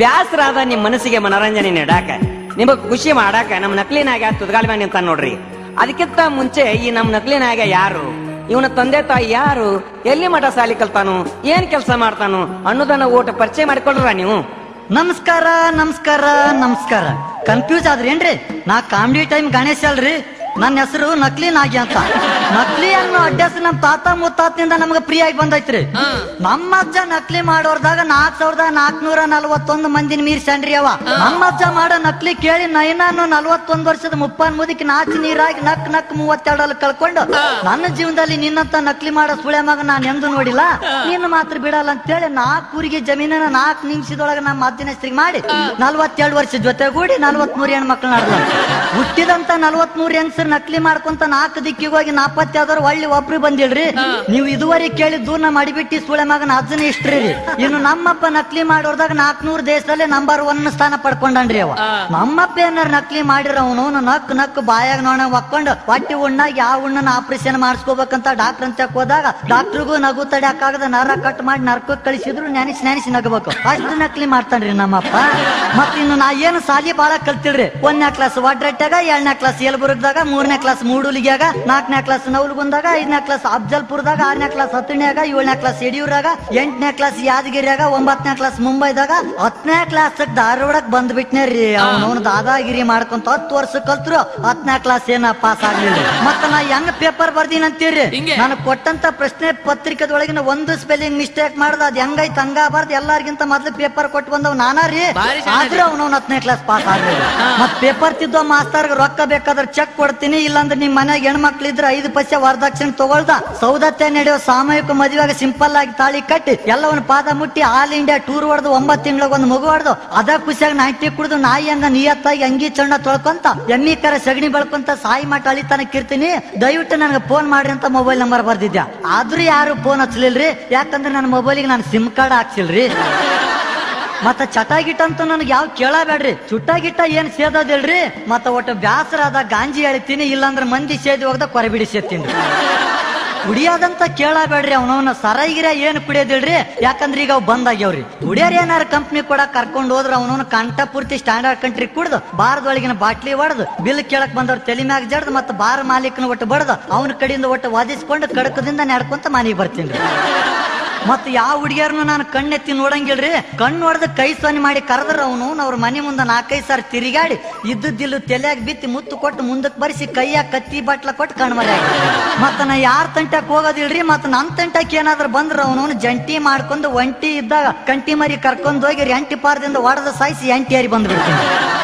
ಬ್ಯಾಸರಾದ ನಿಮ್ ಮನಸ್ಸಿಗೆ ಮನರಂಜನೆ ನೀಡಾಕ ನಿಮಗ್ ಖುಷಿ ಮಾಡಾಕ ನಮ್ ನಕಲಿನಾಗ ತುದ್ಗಾಲ್ ಮ್ಯಾಗ ನಿಂತ ನೋಡ್ರಿ ಅದಕ್ಕಿಂತ ಮುಂಚೆ ಈ ನಮ್ ನಕಲಿನಾಗ ಯಾರು ಇವನ ತಂದೆ ತಾಯಿ ಯಾರು ಎಲ್ಲಿ ಮಠ ಸಾಲಿ ಕಲ್ತಾನು ಏನ್ ಕೆಲಸ ಮಾಡ್ತಾನು ಅನ್ನೋದನ್ನ ಓಟ ಪರಿಚಯ ಮಾಡ್ಕೊಳ್ರ ನೀವು ನಮಸ್ಕಾರ ನಮಸ್ಕಾರ ನಮಸ್ಕಾರ ಕನ್ಫ್ಯೂಸ್ ಆದ್ರೇನ್ರಿ ನಾ ಕಾಮಿಡಿ ಟೈಮ್ ಗಣೇಶ್ ಅಲ್ರಿ ನನ್ನ ಹೆಸರು ನಕ್ಲಿ ನಾಗಿ ಅಂತ ನಕ್ಲಿ ಅನ್ನೋ ಅಡ್ರೆಸ್ ನಮ್ ತಾತ ಮುತ್ತಾತಿಂದ ನಮ್ಗೆ ಫ್ರೀ ಆಗಿ ಬಂದೈತ್ರಿ ನಮ್ಮ ಅಜ್ಜ ನಕ್ಲಿ ಮಾಡೋರ್ದಾಗ ನಾಲ್ಕ್ ಸಾವಿರದ ನಾಲ್ಕನೂರ ನಲ್ವತ್ತೊಂದು ಮಂದಿನ ಮೀರ್ಸ್ಯಾನ್ರಿ ಅವ ನಮ್ಮ ಅಜ್ಜ ಮಾಡೋ ನಕ್ಲಿ ಕೇಳಿ ನೈನಾನು ನಲ್ವತ್ತೊಂದು ವರ್ಷದ ಮುಪ್ಪಾನ್ ಮುದಿಕ್ ನಾಚಿ ನೀರಾಗಿ ನಕ್ ನಕ್ ಮೂವತ್ತೆರಡಲ್ಲಿ ಕಳ್ಕೊಂಡು ನನ್ನ ಜೀವನದಲ್ಲಿ ನಿನ್ನಂತ ನಕ್ಲಿ ಮಾಡೋ ಸುಳೆ ಮಗ ನಾನು ಎಂದು ನೋಡಿಲ್ಲ ನೀನು ಮಾತ್ರ ಬಿಡಲ್ಲ ಅಂತೇಳಿ ನಾಲ್ಕು ಊರಿಗೆ ಜಮೀನನ್ನ ನಾಲ್ಕು ನಿಮಿಷದೊಳಗೆ ನಮ್ಮ ಅಜ್ಜನ ಹೆಸರಿಗೆ ಮಾಡಿ ನಲ್ವತ್ತೆರಡು ವರ್ಷ ಜೊತೆಗೂಡಿ ನಲ್ವತ್ಮೂರು ಹೆಣ್ಮಕ್ಳು ನಡೆದ ಹುಟ್ಟಿದಂತ ನಲ್ವತ್ಮೂರು ಹೆಂಗಸರು ನಕ್ಲಿ ಮಾಡ್ಕೊಂತ ನಾಲ್ಕು ದಿಕ್ಕಿಗೆ ಹೋಗಿ ನಾಪತ್ತಾದ್ರು ಒಳ್ಳೆ ಒಬ್ರು ಬಂದಿಲ್ರಿ ನೀವು ಇದುವರೆಗೆ ಕೇಳಿದ್ದು ನಮ್ಮ ಅಡಿಬಿಟ್ಟಿ ಸುಳೆ ಮಗನ ಅಜ್ಜನ ಇಷ್ಟ್ರಿ ರೀ ಇನ್ನು ನಮ್ಮಪ್ಪ ನಕ್ಲಿ ಮಾಡೋರ್ದಾಗ ನಾಲ್ಕನೂರು ದೇಶದಲ್ಲಿ ನಂಬರ್ ಒನ್ ಸ್ಥಾನ ಪಡ್ಕೊಂಡನ್ರಿ ಅವ ನಮ್ಮಪ್ಪ ಏನಾರ ನಕ್ಲಿ ಮಾಡಿರ ಅವನು ನಕ್ ನಕ್ ಬಾಯಾಗ ನೋಣ ಒಕ್ಕೊಂಡು ಹೊಟ್ಟಿ ಉಣ್ಣಾಗ ಯಾವ ಉಣ್ಣನ ಆಪರೇಷನ್ ಮಾಡಿಸ್ಕೋಬೇಕಂತ ಡಾಕ್ಟರ್ ಅಂತ ಹೋದಾಗ ಡಾಕ್ಟರ್ಗೂ ನಗು ತಡ್ಯಾಕಾಗದ ನರ ಕಟ್ ಮಾಡಿ ನರ್ಕಕ್ಕೆ ಕಳಿಸಿದ್ರು ನೆನೆಸಿ ನೆನೆಸಿ ನಗಬೇಕು ಅಷ್ಟು ನಕ್ಲಿ ಮಾಡ್ತಾನ್ರಿ ನಮ್ಮಪ್ಪ ಮತ್ ಇನ್ನು ನಾ ಏನು ಸಾಲಿ ಬಾಳ ಕಲ್ತಿಲ್ರಿ ಒಂದನೇ ಕ್ಲಾಸ್ ಒಡ್ರಟ್ಟಾಗ ಎರಡನೇ ಕ್ಲಾಸ್ ಯಲಬುರ್ಗದಾಗ ಮೂರನೇ ಕ್ಲಾಸ್ ಮೂಡುಲಿಗ್ಯಾಗ ನಾಲ್ಕನೇ ಕ್ಲಾಸ್ ನವಲ್ಗುಂದಾಗ ಐದನೇ ಕ್ಲಾಸ್ ಅಫ್ಜಲ್ಪುರದಾಗ ಆರನೇ ಕ್ಲಾಸ್ ಹತ್ತನೇಗ ಏಳನೇ ಕ್ಲಾಸ್ ಯಡಿಯೂರಾಗ ಎಂಟನೇ ಕ್ಲಾಸ್ ಯಾದಗಿರಿಯಾಗ ಒಂಬತ್ತನೇ ಕ್ಲಾಸ್ ಮುಂಬೈದಾಗ ಹತ್ತನೇ ಕ್ಲಾಸ್ ಧಾರವಾಡಕ್ ಬಂದ್ಬಿಟ್ನೇ ರೀ ಅವನವನು ದಾದಾಗಿರಿ ಮಾಡ್ಕೊಂತ ಹತ್ತು ವರ್ಷ ಕಲ್ತ್ರು ಹತ್ತನೇ ಕ್ಲಾಸ್ ಏನ ಪಾಸ್ ಆಗ್ಲಿಲ್ಲ ಮತ್ತ ನಾ ಹೆಂಗ್ ಪೇಪರ್ ಬರ್ದೀನಿ ಅಂತೀರಿ ಹಿಂಗೆ? ನಾನು ಕೊಟ್ಟಂತ ಪ್ರಶ್ನೆ ಪತ್ರಿಕೆದೊಳಗಿನ ಒಂದು ಸ್ಪೆಲ್ಲಿಂಗ್ ಮಿಸ್ಟೇಕ್ ಮಾಡ್ದ ಅದ್ ಹೆಂಗೈತ್ ಹಂಗ ಬರ್ದ್ ಎಲ್ಲಾರ್ಗಿಂತ ಮೊದ್ಲು ಪೇಪರ್ ಕೊಟ್ಟು ಬಂದವ್ ನಾನಾ ರೀ ಭಾರಿ ಶಾಣೆ ಆದ್ರೂ ಅವನವ್ನ ಹತ್ತನೇ ಕ್ಲಾಸ್ ಪಾಸ್ ಆಗ್ಲಿಲ್ಲ ಮತ್ ಪೇಪರ್ ತಿದ್ದೋ ಮಾಸ್ತರ್ಗ ರೊಕ್ಕ ಬೇಕಾದ್ರೆ ಚೆಕ್ ಕೊಡ್ತೀನಿ ಇಲ್ಲಾಂದ್ರೆ ನಿಮ್ ಮನ್ಯಾಗ ಹೆಣ್ಮಕ್ಳು ಇದ್ರೆ ಐದು ಪೈಸೆ ವರದಕ್ಷಿಣೆ ತಗೊಳ್ದ ಸೌದತ್ತೆ ನಡೆಯೋ ಸಾಮೂಹಿಕ ಮದುವೆಯಾಗ ಸಿಂಪಲ್ ಆಗಿ ತಾಳಿ ಕಟ್ಟಿ ಎಲ್ಲವನ್ನ ಪಾದ ಮುಟ್ಟಿ ಆಲ್ ಇಂಡಿಯಾ ಟೂರ್ ಹೊಡೆದು ಒಂಬತ್ತು ತಿಂಗಳಿಗೆ ಒಂದು ಮಗು ಹೊಡೆದು ಅದ ಖುಷಿಯಾಗಿ ನಾಟಿ ಕುಡಿದು ನಾಯಿ ಹಂಗ ನಿಯತ್ತಾಗಿ ಅಂಗಿ ಚಣ್ಣ ತೊಳ್ಕೊಂತ ಎಮ್ಮಿ ಕರ ಸಗಣಿ ಬೆಳ್ಕೊಂತ ಸಾಯಿ ಮಟ್ಟ ಅಳಿತನಕ್ ಇರ್ತೀನಿ ದಯವಿಟ್ಟು ನನಗೆ ಫೋನ್ ಮಾಡ್ರಿ ಅಂತ ಮೊಬೈಲ್ ನಂಬರ್ ಬರ್ದಿದ್ದೆ ಆದ್ರೂ ಯಾರು ಫೋನ್ ಹಚ್ಚಲಿಲ್ರಿ ಯಾಕಂದ್ರೆ ನನ್ನ ಮೊಬೈಲಿಗೆ ನಾನು ಸಿಮ್ ಕಾರ್ಡ್ ಹಾಕ್ಸಿಲ್ರಿ ಮತ್ತ ಚಟ ಗಿಟ ಅಂತ ನನಗೆ ಯಾವ ಕೇಳಬೇಡ್ರಿ ಚುಟ್ಟ ಗಿಟ್ಟ ಏನ್ ಸೇದೋದಿಲ್ರಿ ಮತ್ತ ಒಟ್ಟು ಬ್ಯಾಸರಾದ ಗಾಂಜಿ ಎಳಿತೀನಿ ಇಲ್ಲಾಂದ್ರ ಮಂದಿ ಸೇದಿ ಹೋಗದ ಕೊರಬಿಡಿ ಸೇತೀನಿ ಕುಡಿಯೋದಂತ ಕೇಳಬೇಡ್ರಿ ಅವನವನ ಸರಗಿರ ಏನ್ ಕುಡಿಯೋದಿಲ್ರಿ ಯಾಕಂದ್ರ ಈಗ ಅವ್ ಬಂದಾಗ್ಯಾವ್ರಿ ಕುಡಿಯೋರ್ ಏನಾರ ಕಂಪ್ನಿ ಕೂಡ ಕರ್ಕೊಂಡ್ ಹೋದ್ರ ಅವನವನ ಕಂಠ ಪೂರ್ತಿ ಸ್ಟ್ಯಾಂಡರ್ಡ್ ಕಂಟ್ರಿ ಕುಡ್ದು ಬಾರದೊಳಗಿನ ಬಾಟ್ಲಿ ಹೊಡೆದು ಬಿಲ್ ಕೇಳಕ್ ಬಂದವ್ರ ತಲೆ ಮ್ಯಾಗ ಜಡ್ದು ಮತ್ತ ಬಾರ್ ಮಾಲೀಕನ ಒಟ್ಟು ಬಡ್ದು ಅವನ ಕಡೆಯಿಂದ ಒಟ್ಟು ವಾದಿಸ್ಕೊಂಡು ಕಡಕದಿಂದ ನಡ್ಕೊಂತ ಮನೆಗೆ ಬರ್ತೀನಿ ಮತ್ ಯಾವ ಹುಡುಗಿಯರ್ನು ನಾನು ಕಣ್ಣೆತ್ತಿ ನೋಡಂಗಿಲ್ರಿ ಕಣ್ಣು ಹೊಡೆದು ಕೈ ಸೊನ್ನೆ ಮಾಡಿ ಕರೆದ್ರ ಅವನು ಅವ್ರ ಮನೆ ಮುಂದೆ ನಾಲ್ಕೈದು ಸಾರಿ ತಿರುಗಾಡಿ ಇದ್ದದ್ದಿಲ್ಲು ತಲೆಯಾಗ ಬಿತ್ತಿ ಮುತ್ತು ಕೊಟ್ಟು ಮುಂದಕ್ಕೆ ಬರಿಸಿ ಕೈಯಾಗ ಕತ್ತಿ ಬಟ್ಲ ಕೊಟ್ಟು ಕಣ್ಣು ಮರೆ ಮತ್ತ ನಾ ಯಾರ ತಂಟಕ್ ಹೋಗೋದಿಲ್ರಿ ಮತ್ತ ನನ್ ತಂಟಕ್ ಏನಾದ್ರು ಬಂದ್ರ ಅವನು ಜಂಟಿ ಮಾಡ್ಕೊಂಡು ಒಂಟಿ ಇದ್ದಾಗ ಕಂಟಿ ಮರಿ ಕರ್ಕೊಂಡ್ ಹೋಗಿ ಎಂಟಿ ಪಾರದಿಂದ ಹೊಡೆದ ಸಾಯಿಸಿ ಎಂಟಿ ಏರಿ ಬಂದ್ಬಿಡ್ತೀನಿ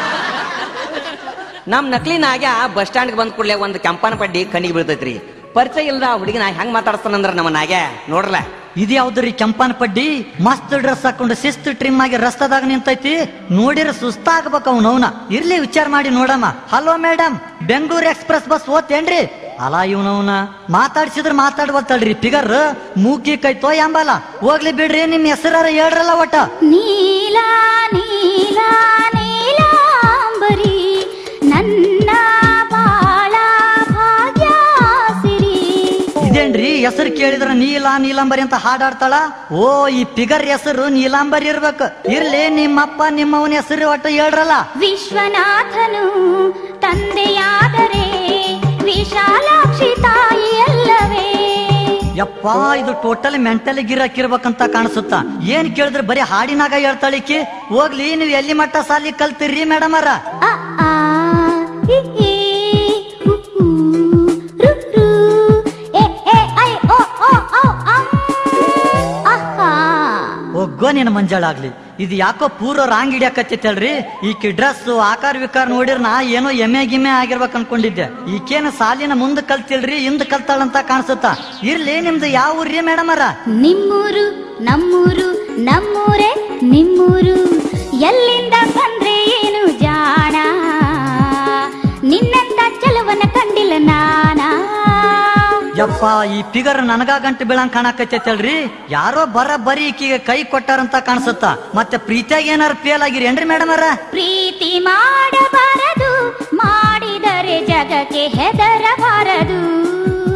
ನಮ್ ನಕಲಿನಾಗ ಬಸ್ ಸ್ಟ್ಯಾಂಡ್ ಬಂದ್ ಕೂಡಲೇ ಒಂದು ಕೆಂಪನ ಪಡ್ಡಿ ಕಣ್ಣಿಗೆ ಬೀಳ್ತೈತ್ರಿ ಪರಿಚಯ ಇಲ್ದ ಆ ಹುಡುಗಿನ ಹೆಂಗ್ ಮಾತಾಡ್ತಾನಂದ್ರ ನಮ್ಮನಾಗ ನೋಡ್ರಲ್ಲ ಇದು ಯಾವ್ದ್ರಿ ಕೆಂಪನ ಪಡ್ಡಿ ಮಸ್ತ್ ಡ್ರೆಸ್ ಹಾಕೊಂಡು ಶಿಸ್ತು ಟ್ರಿಮ್ ಆಗಿ ರಸ್ತದಾಗ ನಿಂತೈತಿ ನೋಡಿರ ಸುಸ್ತಾಗ್ಬೇಕ ಅವ್ನವ್ನ ಇರ್ಲಿ ವಿಚಾರ ಮಾಡಿ ನೋಡಮ್ಮ hello madam Bengaluru express bus ಓದ್ತೇನ್ರಿ ಅಲ್ಲ ಇವನವ್ನ ಮಾತಾಡ್ಸಿದ್ರ ಮಾತಾಡ್ವತ್ತಳ್ರಿ ಫಿಗರ್ ಮೂಕಿ ಕೈತೋ ಎಂಬಲ್ಲ ಹೋಗ್ಲಿ ಬಿಡ್ರಿ ನಿಮ್ ಹೆಸರಾರ ಹೇಳ್ರಲ್ಲ ಒಟ್ಟ ನೀಲ ನೀಲ ನೀಲಾಂಬರಿ ನನ್ನ ಬಾಳ ಭಾಗ್ಯ ಸಿರಿ ಇದೇನ್ರಿ ಹೆಸರು ಕೇಳಿದ್ರ ನೀಲ ನೀಲಾಂಬರಿ ಅಂತ ಹಾಡಾಡ್ತಾಳ ಓ ಈ ಫಿಗರ್ ಹೆಸರು ನೀಲಾಂಬರಿ ಇರ್ಬೇಕು ಇರ್ಲಿ ನಿಮ್ಮಪ್ಪ ನಿಮ್ಮವನ ಹೆಸರು ಒಟ್ಟ ಹೇಳ್ರಲ್ಲ ವಿಶ್ವನಾಥನು ತಂದೆಯಾದರೆ ವಿಶಾಲಾಕ್ಷಿ ತಾಯಿ ಅಲ್ಲವೇ ಯಪ್ಪ ಇದು ಟೋಟಲ್ ಮೆಂಟಲ್ ಗಿರಾಕಿರ್ಬೇಕಂತ ಕಾಣಿಸುತ್ತ ಏನ್ ಕೇಳಿದ್ರೆ ಬರೀ ಹಾಡಿನಾಗ ಹೇಳ್ತಾಳಿಕಿ ಹೋಗ್ಲಿ ನೀವು ಎಲ್ಲಿ ಮಟ್ಟ ಸಾಲಿ ಕಲ್ತಿರ್ರಿ ಮೇಡಮ್ ಅರ ಅ ಆ ಇ ಈ ಉ ಊ ರು ರು ಎ ಎ ಐ ಓ ಓ ಔ ಅಂ ಅಹಾ ಒಗ್ಗೋ ನಿನ್ನ ಮಂಜಾಳಾಗ್ಲಿ ಇದು ಯಾಕೋ ಪೂರ ರಾಂಗ್ ಹಿಡಿಯಕತ್ತೈತಲ್ರಿ ಈಕಿ ಡ್ರೆಸ್ ಆಕಾರ ವಿಕಾರ ನೋಡಿರ್ ನಾ ಏನೋ ಎಮ್ಮೆ ಗಿಮ್ಮೆ ಆಗಿರ್ಬೇಕು ಅನ್ಕೊಂಡಿದ್ದೆ ಈಕೇನ ಸಾಲಿನ ಮುಂದ್ ಕಲ್ತಿಲ್ರಿ ಹಿಂದ್ ಕಲ್ತಾಳಂತ ಕಾಣಿಸುತ್ತ ಇರ್ಲಿ ನಿಮ್ದು ಯಾವ ಊರ್ರಿ ಮೇಡಮ್ ಅರ ನಿಮ್ಮೂರು ನಮ್ಮೂರು ನಮ್ಮೂರೇ ನಿಮ್ಮೂರು ಎಲ್ಲಿಂದ ಬಂದ್ರೆ ಏನು ಜಾಣ ನಿನ್ನಂತ ಚಲವನ ಕಂಡಿಲ್ಲ ನಾನಾ ಯಪ್ಪ ಈ ಫಿಗರ್ ನನಗ ಗಂಟು ಬೀಳಂಗ್ ಕಾಣಕತ್ತೈತಲ್ರಿ ಯಾರೋ ಬರ ಬರೀ ಈಕಿಗೆ ಕೈ ಕೊಟ್ಟಾರಂತ ಕಾಣಿಸುತ್ತ ಮತ್ತೆ ಪ್ರೀತಿಯಾಗ ಏನಾರ ಫೇಲ್ ಆಗಿರಿ ಏನ್ರಿ ಮೇಡಮ್ ಅರ ಪ್ರೀತಿ ಮಾಡಬಾರದು ಮಾಡಿದರೆ ಜಗಕ್ಕೆ ಹೆದರಬಾರದು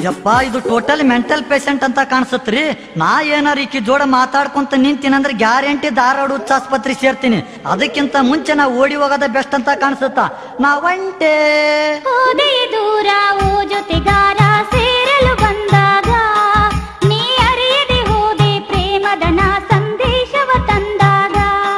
ಯಪ್ಪ ಇದು ಟೋಟಲ್ ಮೆಂಟಲ್ ಪೇಷಂಟ್ ಅಂತ ಕಾಣಿಸತ್ರಿ ನಾ ಏನಾರ ಈಕಿ ಜೋಡ ಮಾತಾಡ್ಕೊಂತ ನಿಂತೀನಂದ್ರೆ ಗ್ಯಾರಂಟಿ ಧಾರವಾಡ ಹುಚ್ಚ ಆಸ್ಪತ್ರೆ ಸೇರ್ತೀನಿ ಅದಕ್ಕಿಂತ ಮುಂಚೆ ನಾ ಓಡಿ ಹೋಗೋದ ಬೆಸ್ಟ್ ಅಂತ ಕಾಣಿಸುತ್ತ ನಾ ಒಂಟೆ ಹೋದೆ ದೂರ ಓ ಜೊತೆಗಾರ ಸೇರಲು ಬಂದಾಗ ನೀ ಅರಿಯದೆ ಹೋದೆ ಪ್ರೇಮದ ನಾ ಸಂದೇಶವ ತಂದಾಗ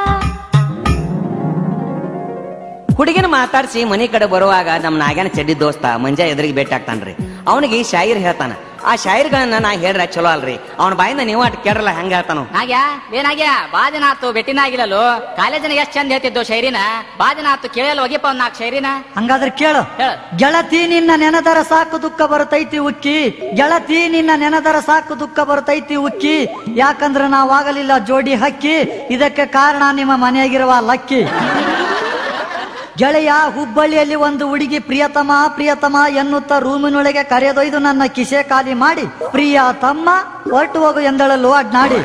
ಹುಡುಗಿನ ಮಾತಾಡ್ಸಿ ಮನಿ ಕಡೆ ಬರುವಾಗ ನಮ್ ನಾಗ್ಯಾನ ಚಡ್ಡಿ ದೋಸ್ತ ಮಂಜ ಎದುರಿಗೆ ಭೇಟಿ ಆಗ್ತಾನ್ರಿ ಅವನಿಗೆ ಶಾಯಿರ್ ಹೇಳ್ತಾನ ಆ ಶಾಯಿರ್ಗಳನ್ನ ನಾ ಹೇಳ್ರ ಚಲೋ ಅಲ್ರಿ ಅವನ ಬಾಯಿಂದ ನೀವು ಅಟ್ ಕೇಳಲ್ಲ ಹೆಂಗ ಹೇಳ್ತಾನು ನಾಗ್ಯ ಏನಾಗ್ಯ ಬಾ ದಿನ ಆತು ಭೇಟಿನ ಆಗಿಲ್ಲಲು ಕಾಲೇಜಿನ ಎಷ್ಟ್ ಚಂದ ಹೇಳ್ತಿದ್ದು ಶೈರಿನ ಬಾ ದಿನ ಆತು ಕೇಳಲ್ಲ ಹೋಗಿಪ್ಪ ಒಂದ್ ನಾಲ್ಕು ಶೈರಿನ ಹಂಗಾದ್ರೆ ಕೇಳು ಹೇಳು. ಗೆಳತಿ ನಿನ್ನ ನೆನದರ ಸಾಕು ದುಃಖ ಬರುತ್ತೈತಿ ಉಕ್ಕಿ ಗೆಳತಿ ನಿನ್ನ ನೆನದರ ಸಾಕು ದುಃಖ ಬರುತ್ತೈತಿ ಉಕ್ಕಿ ಯಾಕಂದ್ರೆ ನಾವಾಗಲಿಲ್ಲ ಜೋಡಿ ಹಕ್ಕಿ ಇದಕ್ಕೆ ಕಾರಣ ನಿಮ್ಮ ಮನೆಯಾಗಿರುವ ಲಕ್ಕಿ ಗೆಳೆಯ ಹುಬ್ಬಳ್ಳಿಯಲ್ಲಿ ಒಂದು ಹುಡುಗಿ ಪ್ರಿಯತಮ ಪ್ರಿಯತಮ ಎನ್ನುತ್ತಾ ರೂಮಿನೊಳಗೆ ಕರೆದೊಯ್ದು ನನ್ನ ಕಿಸೆ ಖಾಲಿ ಮಾಡಿ ಪ್ರಿಯ ತಮ್ಮ ಹೊರಟು ಹೋಗು ಎಂದಳಲು ಅಡ್ನಾಡಿ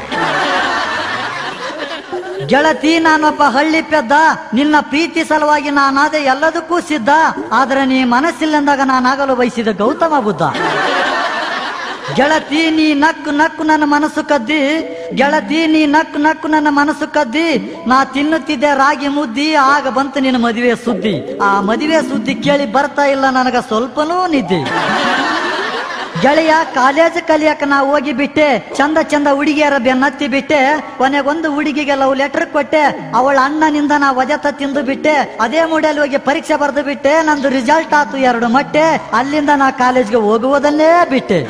ಗೆಳತಿ ನಾನೊಬ್ಬ ಹಳ್ಳಿ ಪೆದ್ದ ನಿನ್ನ ಪ್ರೀತಿ ಸಲುವಾಗಿ ನಾನಾದೆ ಎಲ್ಲದಕ್ಕೂ ಸಿದ್ಧ ಆದ್ರೆ ನೀ ಮನಸ್ಸಿಲ್ಲಂದಾಗ ನಾನಾಗಲು ಬಯಸಿದ ಗೌತಮ ಬುದ್ಧ ಗೆಳತಿ ನೀ ನಕ್ಕು ನಕ್ಕು ನನ್ನ ಮನಸ್ಸು ಕದ್ದಿ ಗೆಳತಿ ನೀ ನಕ್ಕು ನಕ್ಕು ನನ್ನ ಮನಸ್ಸು ಕದ್ದಿ ನಾ ತಿನ್ನುತ್ತಿದ್ದೆ ರಾಗಿ ಮುದ್ದಿ ಆಗ ಬಂತು ನಿನ್ನ ಮದುವೆ ಸುದ್ದಿ ಆ ಮದುವೆ ಸುದ್ದಿ ಕೇಳಿ ಬರ್ತಾ ಇಲ್ಲ ನನಗ ಸ್ವಲ್ಪನೂ ನಿದ್ದೆ ಗೆಳೆಯ ಕಾಲೇಜ್ ಕಲಿಯಕ ನಾ ಹೋಗಿ ಬಿಟ್ಟೆ ಚಂದ ಚಂದ ಹುಡುಗಿಯರ ಬೆನ್ನತ್ತಿ ಬಿಟ್ಟೆ ಕೊನೆಗೊಂದು ಹುಡುಗಿಗೆ ಲವ್ ಲೆಟರ್ ಕೊಟ್ಟೆ ಅವಳ ಅಣ್ಣನಿಂದ ನಾ ವಜತ ತಿಂದು ಬಿಟ್ಟೆ ಅದೇ ಮೂಡಲ್ಲಿ ಹೋಗಿ ಪರೀಕ್ಷೆ ಬರೆದು ಬಿಟ್ಟೆ ನಂದು ರಿಸಲ್ಟ್ ಆತು ಎರಡು ಮಟ್ಟೆ ಅಲ್ಲಿಂದ ನಾ ಕಾಲೇಜ್ಗೆ ಹೋಗುವುದನ್ನೇ ಬಿಟ್ಟೆ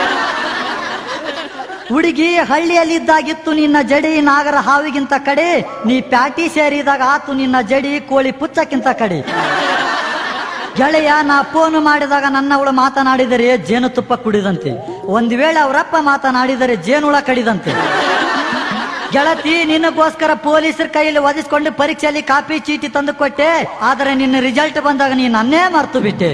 ಹುಡುಗಿ ಹಳ್ಳಿಯಲ್ಲಿದ್ದಾಗಿತ್ತು ನಿನ್ನ ಜಡಿ ನಾಗರ ಹಾವಿಗಿಂತ ಕಡೆ ನೀ ಪ್ಯಾಟಿ ಸೇರಿದಾಗ ಆತು ನಿನ್ನ ಜಡಿ ಕೋಳಿ ಪುಚ್ಚಕ್ಕಿಂತ ಕಡೆ ಗೆಳೆಯ ನಾ ಫೋನ್ ಮಾಡಿದಾಗ ನನ್ನವಳು ಮಾತನಾಡಿದರೆ ಜೇನುತುಪ್ಪ ಕುಡಿದಂತೆ ಒಂದ್ ವೇಳೆ ಅವರಪ್ಪ ಮಾತನಾಡಿದರೆ ಜೇನುಳ ಕಡಿದಂತೆ ಗೆಳತಿ ನಿನಗೋಸ್ಕರ ಪೊಲೀಸರ ಕೈಯಲ್ಲಿ ಒದಿಸ್ಕೊಂಡು ಪರೀಕ್ಷೆಯಲ್ಲಿ ಕಾಪಿ ಚೀಟಿ ತಂದು ಕೊಟ್ಟೆ ಆದರೆ ನಿನ್ನ ರಿಸಲ್ಟ್ ಬಂದಾಗ ನೀ ನನ್ನೇ ಮರ್ತು ಬಿಟ್ಟೆ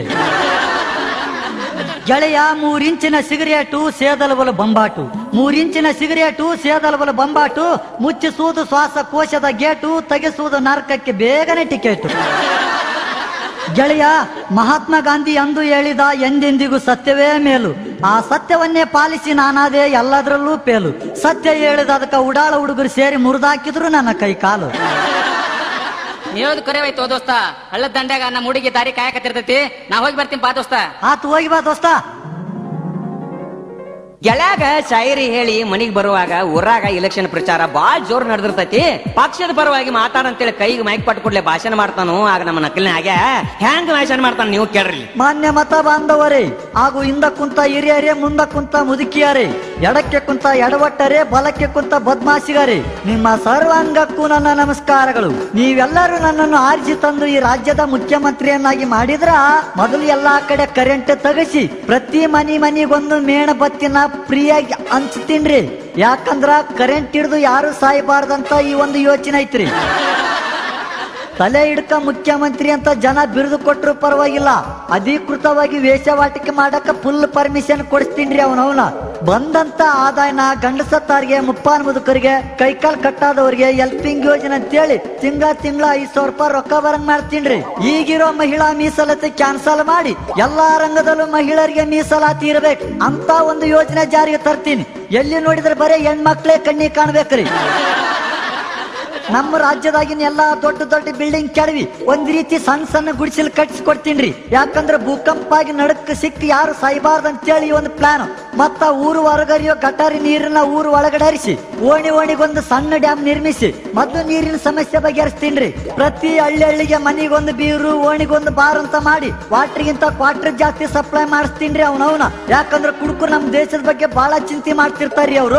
ಗೆಳೆಯ ಮೂರಿಂಚಿನ ಸಿಗರೇಟು ಸೇದಲಬಲ ಬಂಬಾಟು ಮೂರಿಂಚಿನ ಸಿಗರೇಟು ಸೇದಲಬಲ ಬಂಬಾಟು ಮುಚ್ಚಿಸುವುದು ಶ್ವಾಸಕೋಶದ ಗೇಟು ತೆಗೆಸುವುದು ನರಕಕ್ಕೆ ಬೇಗನೆ ಟಿಕೆಟು ಗೆಳೆಯ ಮಹಾತ್ಮ ಗಾಂಧಿ ಅಂದು ಹೇಳಿದ ಎಂದೆಂದಿಗೂ ಸತ್ಯವೇ ಮೇಲು ಆ ಸತ್ಯವನ್ನೇ ಪಾಲಿಸಿ ನಾನಾದೆ ಎಲ್ಲದರಲ್ಲೂ ಪೇಲು ಸತ್ಯ ಹೇಳಿದ ಅದಕ್ಕೆ ಉಡಾಳ ಹುಡುಗರು ಸೇರಿ ಮುರಿದಾಕಿದ್ರು ನನ್ನ ಕೈ ಕಾಲು ಹೇಳೋದು ಕರೆವಾಯ್ತು ದೋಸ್ತ ಹಳ್ಳದ ದಂಡ್ಯಾಗ ನಮ್ಮ ಹುಡುಗಿ ದಾರಿ ಕಾಯಕತ್ತಿರ್ತೈತಿ ನಾ ಹೋಗಿ ಬರ್ತೀನಿ ಬಾ ದೋಸ್ತ ಆತು ಹೋಗಿ ಬಾ ದೋಸ್ತ ಗೆಳ್ಯಾಗ ಶಾಯಿರಿ ಹೇಳಿ ಮನಿಗ್ ಬರುವಾಗ ಊರಾಗ ಇಲೆಕ್ಷನ್ ಪ್ರಚಾರ ಬಾಳ್ ಜೋರ್ ನಡೆದಿರ್ತೈತಿ ಪಕ್ಷದ ಪರವಾಗಿ ಮಾತಾಡಂತೇಳಿ ಕೈಗೆ ಮೈಕ್ ಪಟ್ಕೊಡ್ಲೆ ಭಾಷಣ ಮಾಡ್ತಾನು ಆಗ ನಮ್ಮ ನಕಲಿನ ಹಾಗೆ ಹೆಂಗ್ ಭಾಷಣ ಮಾಡ್ತಾನ ನೀವು ಕೇಳ್ರಿ ಮಾನ್ಯ ಮತ ಬಾಂಧವರೇ ಹಾಗೂ ಹಿಂದ ಕುಂತ ಹಿರಿಯರೇ ಮುಂದ ಕುಂತ ಮುದುಕಿಯರೇ ಎಡಕ್ಕೆ ಕುಂತ ಎಡವಟ್ಟರೆ ಬಲಕ್ಕೆ ಕುಂತ ಬದ್ಮಾಸಿಗರೇ ನಿಮ್ಮ ಸರ್ವಾಂಗಕ್ಕೂ ನನ್ನ ನಮಸ್ಕಾರಗಳು ನೀವೆಲ್ಲರೂ ನನ್ನನ್ನು ಆರಿಸಿ ತಂದು ಈ ರಾಜ್ಯದ ಮುಖ್ಯಮಂತ್ರಿಯನ್ನಾಗಿ ಮಾಡಿದ್ರ ಮೊದಲು ಎಲ್ಲಾ ಕಡೆ ಕರೆಂಟ್ ತೆಗಸಿ ಪ್ರತಿ ಮನಿ ಮನಿಗೊಂದು ಮೇಣ ಬತ್ತಿನ ಫ್ರೀಯಾಗಿ ಹಂಚ್ತೀನ್ರಿ ಯಾಕಂದ್ರ ಕರೆಂಟ್ ಹಿಡಿದು ಯಾರು ಸಾಯಬಾರ್ದಂತ ಈ ಒಂದು ಯೋಚನೆ ಐತ್ರಿ ತಲೆ ಹಿಡ್ಕ ಮುಖ್ಯಮಂತ್ರಿ ಅಂತ ಜನ ಬಿರುದು ಕೊಟ್ಟರು ಪರವಾಗಿಲ್ಲ ಅಧಿಕೃತವಾಗಿ ವೇಷವಾಟಿಕೆ ಮಾಡಕ ಫುಲ್ ಪರ್ಮಿಷನ್ ಕೊಡಿಸ್ತೀನ್ರಿ ಅವನವನ ಬಂದಂತ ಆದಾಯನ ಗಂಡಸತ್ತಾರಿಗೆ ಮುಪ್ಪಾನ್ ಮುದುಕರಿಗೆ ಕೈಕಾಲ್ ಕಟ್ಟಾದವ್ರಿಗೆ ಹೆಲ್ಪಿಂಗ್ ಯೋಜನೆ ಅಂತೇಳಿ ತಿಂಗಳ ತಿಂಗಳ ಐದ್ ಸಾವಿರ ರೂಪಾಯಿ ರೊಕ್ಕ ಬರಂಗ್ ಮಾಡ್ತೀನ್ರಿ ಈಗಿರೋ ಮಹಿಳಾ ಮೀಸಲಾತಿ ಕ್ಯಾನ್ಸಲ್ ಮಾಡಿ ಎಲ್ಲಾ ರಂಗದಲ್ಲೂ ಮಹಿಳೆಯರಿಗೆ ಮೀಸಲಾತಿ ಇರ್ಬೇಕು ಅಂತ ಒಂದು ಯೋಜನೆ ಜಾರಿಗೆ ತರ್ತೀನಿ ಎಲ್ಲಿ ನೋಡಿದ್ರೆ ಬರೀ ಹೆಣ್ಮಕ್ಳೇ ಕಣ್ಣಿ ಕಾಣ್ಬೇಕ್ರಿ ನಮ್ಮ ರಾಜ್ಯದಾಗಿನ ಎಲ್ಲಾ ದೊಡ್ಡ ದೊಡ್ಡ ಬಿಲ್ಡಿಂಗ್ ಕೆಡವಿ ಒಂದ್ ರೀತಿ ಸಣ್ಣ ಸಣ್ಣ ಗುಡಿಸಲು ಕಟ್ಸಿಕೊಡ್ತೀನ್ರಿ ಯಾಕಂದ್ರ ಭೂಕಂಪ ಆಗಿ ನಡಕ್ ಸಿಕ್ಕಿ ಯಾರು ಸಾಯ್ಬಾರ್ದು ಅಂತೇಳಿ ಈ ಒಂದು ಪ್ಲಾನ್ ಮತ್ತ ಊರು ಹೊರಗರಿಯೋ ಗಟಾರಿ ನೀರನ್ನ ಊರು ಒಳಗಡೆ ಹರಿಸಿ ಓಣಿ ಓಣಿಗೊಂದು ಸಣ್ಣ ಡ್ಯಾಮ್ ನಿರ್ಮಿಸಿ ಮೊದ್ಲು ನೀರಿನ ಸಮಸ್ಯೆ ಬಗೆಹರಿಸ್ತೀನ್ರಿ ಪ್ರತಿ ಹಳ್ಳಿ ಹಳ್ಳಿಗೆ ಮನಿಗೊಂದು ಬೀರು ಓಣಿಗೊಂದು ಬಾರ್ ಅಂತ ಮಾಡಿ ವಾಟರ್ಗಿಂತ ಕ್ವಾರ್ಟರ್ ಜಾಸ್ತಿ ಸಪ್ಲೈ ಮಾಡಿಸ್ತೀನ್ರಿ ಅವನವನ ಯಾಕಂದ್ರ ಕುಡುಕು ನಮ್ ದೇಶದ ಬಗ್ಗೆ ಬಹಳ ಚಿಂತೆ ಮಾಡ್ತಿರ್ತಾರ್ರಿ ಅವರು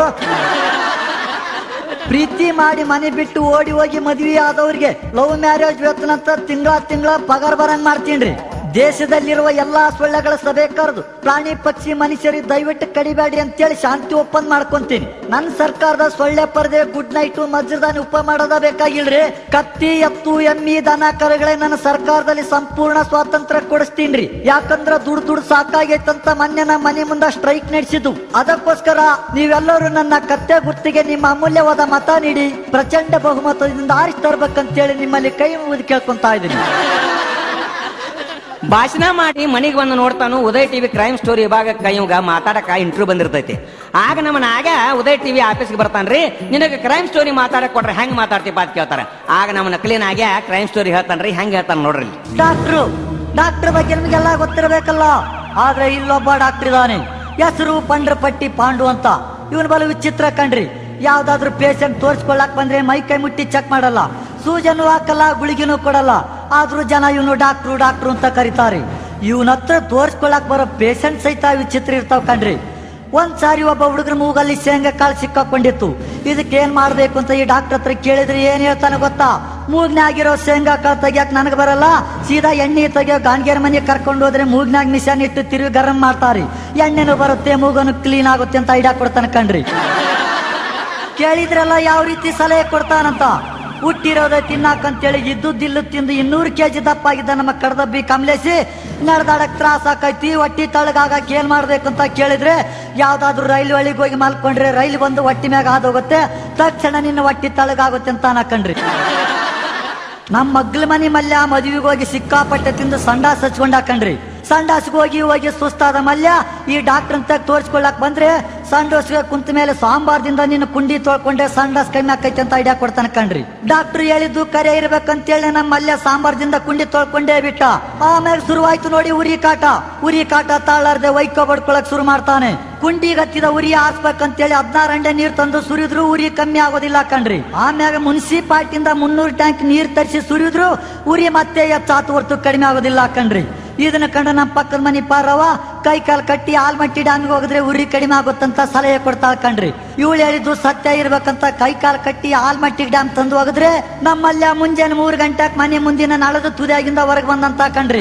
ಪ್ರೀತಿ ಮಾಡಿ ಮನೆ ಬಿಟ್ಟು ಓಡಿ ಹೋಗಿ ಮದ್ವೆ ಆದವ್ರಿಗೆ ಲವ್ ಮ್ಯಾರೇಜ್ ವೇತನ ಅಂತ ತಿಂಗಳ ತಿಂಗಳ ಪಗಾರ ಬರಂಗ್ ಮಾಡ್ತೀನ್ರಿ ದೇಶದಲ್ಲಿರುವ ಎಲ್ಲಾ ಸೊಳ್ಳೆಗಳ ಸಭೆ ಕರೆದು ಪ್ರಾಣಿ ಪಕ್ಷಿ ಮನುಷ್ಯರಿಗೆ ದಯವಿಟ್ಟು ಕಡಿಬೇಡಿ ಅಂತೇಳಿ ಶಾಂತಿ ಒಪ್ಪಂದ ಮಾಡ್ಕೊಂತೀನಿ ನನ್ನ ಸರ್ಕಾರದ ಸೊಳ್ಳೆ ಪರದೆ ಗುಡ್ ನೈಟ್ ಮಜ್ರದಾನಿ ಉಪ ಮಾಡೋದ ಬೇಕಾಗಿಲ್ರಿ ಕತ್ತಿ ಎತ್ತು ಎಮ್ಮಿ ದನ ಕರುಗಳೇ ನನ್ನ ಸರ್ಕಾರದಲ್ಲಿ ಸಂಪೂರ್ಣ ಸ್ವಾತಂತ್ರ್ಯ ಕೊಡಿಸ್ತೀನ್ರಿ ಯಾಕಂದ್ರ ದುಡ್ಡು ದುಡ್ಡು ಸಾಕಾಗೈತಂತ ಮೊನ್ನೆ ನಮ್ಮ ಮನೆ ಮುಂದ ಸ್ಟ್ರೈಕ್ ನಡೆಸಿದ್ದು ಅದಕ್ಕೋಸ್ಕರ ನೀವೆಲ್ಲರೂ ನನ್ನ ಕತ್ತೆ ಗುರ್ತಿಗೆ ನಿಮ್ಮ ಅಮೂಲ್ಯವಾದ ಮತ ನೀಡಿ ಪ್ರಚಂಡ ಬಹುಮತದಿಂದ ಆರಿಸಿ ತರ್ಬೇಕಂತೇಳಿ ನಿಮ್ಮಲ್ಲಿ ಕೈ ಮುಗಿದು ಕೇಳ್ಕೊಂತಾ ಇದ್ದೀನಿ ಭಾಷಣ ಮಾಡಿ ಮನಿಗ್ ಬಂದು ನೋಡ್ತಾನು ಉದಯ್ ಟಿವಿ ಕ್ರೈಮ್ ಸ್ಟೋರಿ ವಿಭಾಗಕ್ಕೆ ಇವಾಗ ಮಾತಾಡಕ ಇಂಟರ್ವ್ಯೂ ಬಂದಿರ್ತೈತಿ ಆಗ ನಮ್ಮನ್ನ ಆಗ ಉದಯ್ ಟಿವಿ ಆಫೀಸ್ಗೆ ಬರ್ತಾನ್ರಿ ನಿನಗೆ ಕ್ರೈಮ್ ಸ್ಟೋರಿ ಮಾತಾಡಕ್ ಕೊಟ್ರೆ ಹೆಂಗ್ ಮಾತಾಡ್ತೀಪ ಅಂತ ಕೇಳ್ತಾರ ಆಗ ನಮ್ಮ ನಕಲಿನ ಆಗ ಕ್ರೈಮ್ ಸ್ಟೋರಿ ಹೇಳ್ತಾನ್ರಿ ಹೆಂಗ್ ಹೇಳ್ತಾನ ನೋಡ್ರಿ ಇಲ್ಲಿ. ಡಾಕ್ಟ್ರು ಡಾಕ್ಟರ್ ಬಗ್ಗೆ ನಿಮಗೆಲ್ಲ ಗೊತ್ತಿರಬೇಕಲ್ಲ ಆದ್ರೆ ಇಲ್ಲೊಬ್ಬ ಡಾಕ್ಟರ್ ಇದಾನೆ ಹೆಸರು ಪಂಡ್ರಪಟ್ಟಿ ಪಾಂಡು ಅಂತ ಇವನ್ ಬಲ ವಿಚಿತ್ರ ಕಣ್ರಿ ಯಾವ್ದಾದ್ರು ಪೇಷಂಟ್ ತೋರಿಸ್ಕೊಳ್ಳಾಕ್ ಬಂದ್ರೆ ಮೈ ಕೈ ಮುಟ್ಟಿ ಚೆಕ್ ಮಾಡಲ್ಲ ಸೂಜನು ಹಾಕಲ್ಲ ಗುಳಿಗೆನೂ ಕೊಡಲ್ಲ ಆದ್ರೂ ಜನ ಇವನು ಡಾಕ್ಟ್ರು ಡಾಕ್ಟ್ರು ಅಂತ ಕರೀತಾರೆ ಇವನ ಹತ್ರ ತೋರಿಸ್ಕೊಳ್ಳಾಕ್ ಬರೋ ಪೇಷಂಟ್ ಸಹಿತ ವಿಚಿತ್ರ ಇರ್ತಾವ್ ಕಣ್ರಿ ಒಂದ್ ಸಾರಿ ಒಬ್ಬ ಹುಡುಗರ ಮೂಗಲ್ಲಿ ಶೇಂಗಾ ಕಾಳು ಸಿಕ್ಕಾಕೊಂಡಿತ್ತು ಇದಕ್ಕೆ ಏನ್ ಮಾಡ್ಬೇಕು ಅಂತ ಈ ಡಾಕ್ಟರ್ ಹತ್ರ ಕೇಳಿದ್ರೆ ಏನ್ ಹೇಳ್ತಾನೆ ಗೊತ್ತಾ ಮೂಗ್ನಾಗಿರೋ ಶೇಂಗಾ ಕಾಳು ತೆಗಿಯಕ್ ನನಗೆ ಬರಲ್ಲ ಸೀದಾ ಎಣ್ಣೆ ತೆಗಿಯೋ ಗಾನ್ಗೇರ್ ಮನೆ ಕರ್ಕೊಂಡು ಹೋದ್ರೆ ಮೂಗ್ನಾಗ್ ಮಿಷನ್ ಇಟ್ಟು ತಿರುಗಿ ಗರಂ ಮಾಡ್ತಾರೆ ಎಣ್ಣೆನು ಬರುತ್ತೆ ಮೂಗನು ಕ್ಲೀನ್ ಆಗುತ್ತೆ ಅಂತ ಐಡಿಯಾ ಕೊಡ್ತಾನೆ ಕಣ್ರಿ ಕೇಳಿದ್ರಲ್ಲ ಯಾವ ರೀತಿ ಸಲಹೆ ಕೊಡ್ತಾನಂತ ಹುಟ್ಟಿರೋದೇ ತಿನ್ನಾಕಂತೇಳಿ ಇದ್ದುದಿಲ್ಲು ತಿಂದು ಇನ್ನೂರು ಕೆಜಿ ದಪ್ಪಾಗಿದ್ದ ನಮ್ಮ ಕಡದಬ್ಬಿ ಕಮಲೇಶಿ ನಡೆದಾಡಕ್ ತ್ರಾಸ ಆಕೈತಿ ಹೊಟ್ಟಿ ತಳಗಾಗಕ್ ಏನ್ ಮಾಡ್ಬೇಕು ಅಂತ ಕೇಳಿದ್ರೆ ಯಾವ್ದಾದ್ರು ರೈಲು ಒಳಗೆ ಹೋಗಿ ಮಲ್ಕೊಂಡ್ರೆ ರೈಲು ಬಂದು ಹೊಟ್ಟಿ ಮ್ಯಾಗ ಹಾದೋಗುತ್ತೆ ತಕ್ಷಣ ನಿನ್ನ ಹೊಟ್ಟಿ ತಳಗಾಗುತ್ತೆ ಅಂತ ಅನ್ಕಂಡ್ರಿ ನಮ್ಮ ಮಗ್ಲ ಮನಿ ಮಲ್ಯ ಮದುವೆಗೆ ಹೋಗಿ ಸಿಕ್ಕಾಪಟ್ಟೆ ತಿಂದು ಸಂಡಾಸ್ ಹಚ್ಕೊಂಡ್ ಹಾಕಂಡ್ರಿ ಸಂಡಾಸ್ಗೆ ಹೋಗಿ ಹೋಗಿ ಸುಸ್ತಾದ ಮಲ್ಯ ಈ ಡಾಕ್ಟರ್ ಅಂತ ತೋರಿಸ್ಕೊಳಕ್ ಬಂದ್ರೆ ಸಂಡೋಸ್ಗೆ ಕುಂತ ಮೇಲೆ ಸಾಂಬಾರ್ದಿಂದ ನಿನ್ನ ಕುಂಡಿ ತೊಳ್ಕೊಂಡೆ ಸಂಡಾಸ್ ಕಮ್ಮಿ ಆಕೈತೆ ಅಂತ ಐಡಿಯಾ ಕೊಡ್ತಾನೆ ಕಣ್ರಿ ಡಾಕ್ಟರ್ ಹೇಳಿದ್ದು ಕರೆ ಇರ್ಬೇಕಂತೇಳಿ ನಮ್ಮ ಮಲ್ಯ ಸಾಂಬಾರ್ದಿಂದ ಕುಂಡಿ ತೊಳ್ಕೊಂಡೇ ಬಿಟ್ಟ ಆಮೇಲೆ ಶುರುವಾಯ್ತು ನೋಡಿ ಉರಿ ಕಾಟ ಉರಿ ಕಾಟ ತಾಳಾರ್ದೆ ವೈಕೋ ಬಡ್ಕೊಳಕ್ ಶುರು ಮಾಡ್ತಾನೆ ಕುಂಡಿಗೆ ಹತ್ತಿದ ಉರಿ ಹಾಸ್ಬೇಕಂತೇಳಿ ಹದಿನಾರು ಅಂಡೆ ನೀರ್ ತಂದು ಸುರಿದ್ರು ಉರಿ ಕಮ್ಮಿ ಆಗೋದಿಲ್ಲ ಕಣ್ರಿ ಆಮ್ಯಾಗ ಮುನ್ಸಿಪಾಲ್ಟಿಯಿಂದ ಮುನ್ನೂರು ಟ್ಯಾಂಕ್ ನೀರ್ ತರಿಸಿ ಸುರಿದ್ರು ಉರಿ ಮತ್ತೆ ಎತ್ತಾತು ಹೊರ್ತು ಕಡಿಮೆ ಆಗೋದಿಲ್ಲ ಕಣ್ರಿ ಇದನ್ನ ಕಂಡ ನಮ್ಮ ಪಕ್ಕದ ಮನಿ ಪಾರವ ಕೈ ಕಾಲ್ ಕಟ್ಟಿ ಆಲ್ಮಟ್ಟಿ ಡ್ಯಾಮಿಗೆ ಹೋಗಿದ್ರೆ ಉರಿ ಕಡಿಮೆ ಆಗುತ್ತಂತ ಸಲಹೆ ಕೊಡ್ತಾಳ ಕಣ್ರಿ ಇವಳು ಹೇಳಿದ್ದು ಸತ್ಯ ಇರ್ಬೇಕಂತ ಕೈ ಕಾಲ್ ಕಟ್ಟಿ ಆಲ್ಮಟ್ಟಿ ಡ್ಯಾಮ್ ತಂದು ಹೋಗಿದ್ರೆ ನಮ್ಮಲ್ಲ ಮುಂಜಾನೆ ಮೂರು ಗಂಟೆಗೆ ಮನೆ ಮುಂದಿನ ನಾಳದ ತುದಿಯಾಗಿಂದ ಹೊರಗೆ ಬಂದಂತ ಕಣ್ರಿ